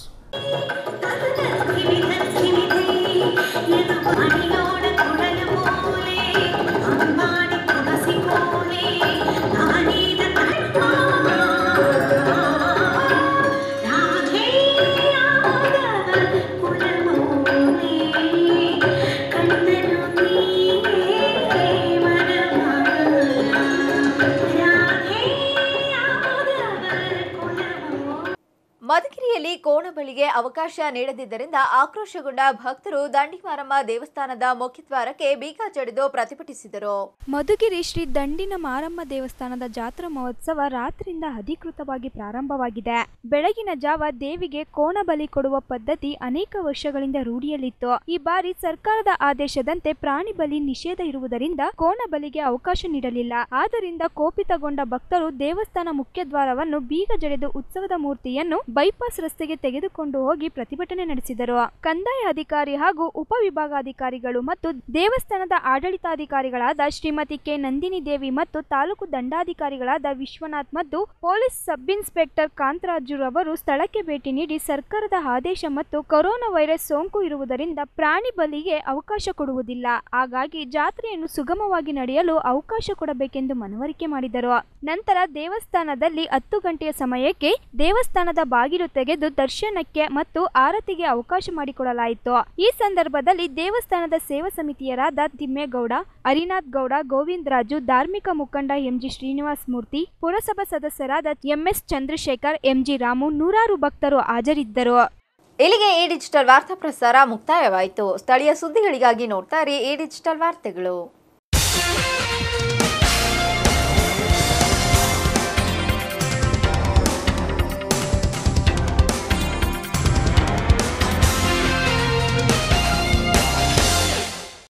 ಮಧುಗಿರಿಯಲ್ಲಿ ಕೋಣಬಳಿಗೆ ಅವಕಾಶ ನೀಡದಿದ್ದರಿಂದ ಆಕ್ರೋಶಗೊಂಡ ಭಕ್ತರು ದಂಡಿಮಾರಮ್ಮ ದೇವಸ್ಥಾನದ ಮುಖ್ಯದ್ವಾರಕ್ಕೆ ಬೀಗ ಜಡಿದು ಪ್ರತಿಭಟಿಸಿದರು ಮಧುಗಿರಿ ಶ್ರೀ ದಂಡಿನ ಮಾರಮ್ಮ ದೇವಸ್ಥಾನದ ಜಾತ್ರಾ ಮಹೋತ್ಸವ ರಾತ್ರಿಯಿಂದ ಅಧಿಕೃತವಾಗಿ ಪ್ರಾರಂಭವಾಗಿದೆ ಬೆಳಗಿನ ಜಾವ ದೇವಿಗೆ ಕೋಣ ಬಲಿ ಕೊಡುವ ಪದ್ಧತಿ ಅನೇಕ ವರ್ಷಗಳಿಂದ ರೂಢಿಯಲ್ಲಿತ್ತು ಈ ಬಾರಿ ಸರ್ಕಾರದ ಆದೇಶದಂತೆ ಪ್ರಾಣಿ ಬಲಿ ನಿಷೇಧ ಇರುವುದರಿಂದ ಕೋಣ ಬಲಿಗೆ ಅವಕಾಶ ನೀಡಲಿಲ್ಲ ಆದ್ದರಿಂದ ಕೋಪಿತಗೊಂಡ ಭಕ್ತರು ದೇವಸ್ಥಾನ ಮುಖ್ಯದ್ವಾರವನ್ನು ಬೀಗ ಜಡಿದು ಉತ್ಸವದ ಮೂರ್ತಿಯನ್ನು ಬೈಪಾಸ್ ರಸ್ತೆಗೆ ತೆಗೆದುಕೊಂಡು ಹೋಗಿ ಪ್ರತಿಭಟನೆ ನಡೆಸಿದರು ಕಂದಾಯ ಅಧಿಕಾರಿ ಹಾಗೂ ಉಪವಿಭಾಗಾಧಿಕಾರಿಗಳು ಮತ್ತು ದೇವಸ್ಥಾನದ ಆಡಳಿತಾಧಿಕಾರಿಗಳಾದ ಶ್ರೀಮತಿ ಕೆ ನಂದಿನಿ ದೇವಿ ಮತ್ತು ತಾಲೂಕು ದಂಡಾಧಿಕಾರಿಗಳಾದ ವಿಶ್ವನಾಥ್ ಮತ್ತು ಪೊಲೀಸ್ ಸಬ್ ಇನ್ಸ್ಪೆಕ್ಟರ್ ಕಾಂತರಾಜು ರವರು ಸ್ಥಳಕ್ಕೆ ಭೇಟಿ ನೀಡಿ ಸರ್ಕಾರದ ಆದೇಶ ಮತ್ತು ಕೊರೋನಾ ವೈರಸ್ ಸೋಂಕು ಇರುವುದರಿಂದ ಪ್ರಾಣಿ ಬಲಿಗೆ ಅವಕಾಶ ಕೊಡುವುದಿಲ್ಲ ಹಾಗಾಗಿ ಜಾತ್ರೆಯನ್ನು ಸುಗಮವಾಗಿ ನಡೆಯಲು ಅವಕಾಶ ಕೊಡಬೇಕೆಂದು ಮನವರಿಕೆ ಮಾಡಿದರು ನಂತರ ದೇವಸ್ಥಾನದಲ್ಲಿ ಹತ್ತು ಗಂಟೆಯ ಸಮಯಕ್ಕೆ ದೇವಸ್ಥಾನದ ಬಾಗಿಲು ತೆಗೆದು ದರ್ಶನಕ್ಕೆ ಮತ್ತು ಆರತಿಗೆ ಅವಕಾಶ ಮಾಡಿಕೊಡಲಾಯಿತು ಈ ಸಂದರ್ಭದಲ್ಲಿ ದೇವಸ್ಥಾನದ ಸೇವಾ ಸಮಿತಿಯರಾದ ತಿಮ್ಮೇಗೌಡ ಹರಿನಾಥ್ ಗೌಡ ಗೋವಿಂದ ರಾಜು ಧಾರ್ಮಿಕ ಮುಖಂಡ ಎಂಜಿ ಶ್ರೀನಿವಾಸ ಮೂರ್ತಿ ಪುರಸಭಾ ಸದಸ್ಯರಾದ ಎಂಎಸ್ ಚಂದ್ರಶೇಖರ್ ಎಂಜಿ ರಾಮು ನೂರಾರು ಭಕ್ತರು ಹಾಜರಿದ್ದರು ಇಲ್ಲಿಗೆ ಈ ಡಿಜಿಟಲ್ ವಾರ್ತಾ ಪ್ರಸಾರ ಮುಕ್ತಾಯವಾಯಿತು ಸ್ಥಳೀಯ ಸುದ್ದಿಗಳಿಗಾಗಿ ನೋಡ್ತಾ ಇರಿ ಈ ಡಿಜಿಟಲ್ ವಾರ್ತೆಗಳು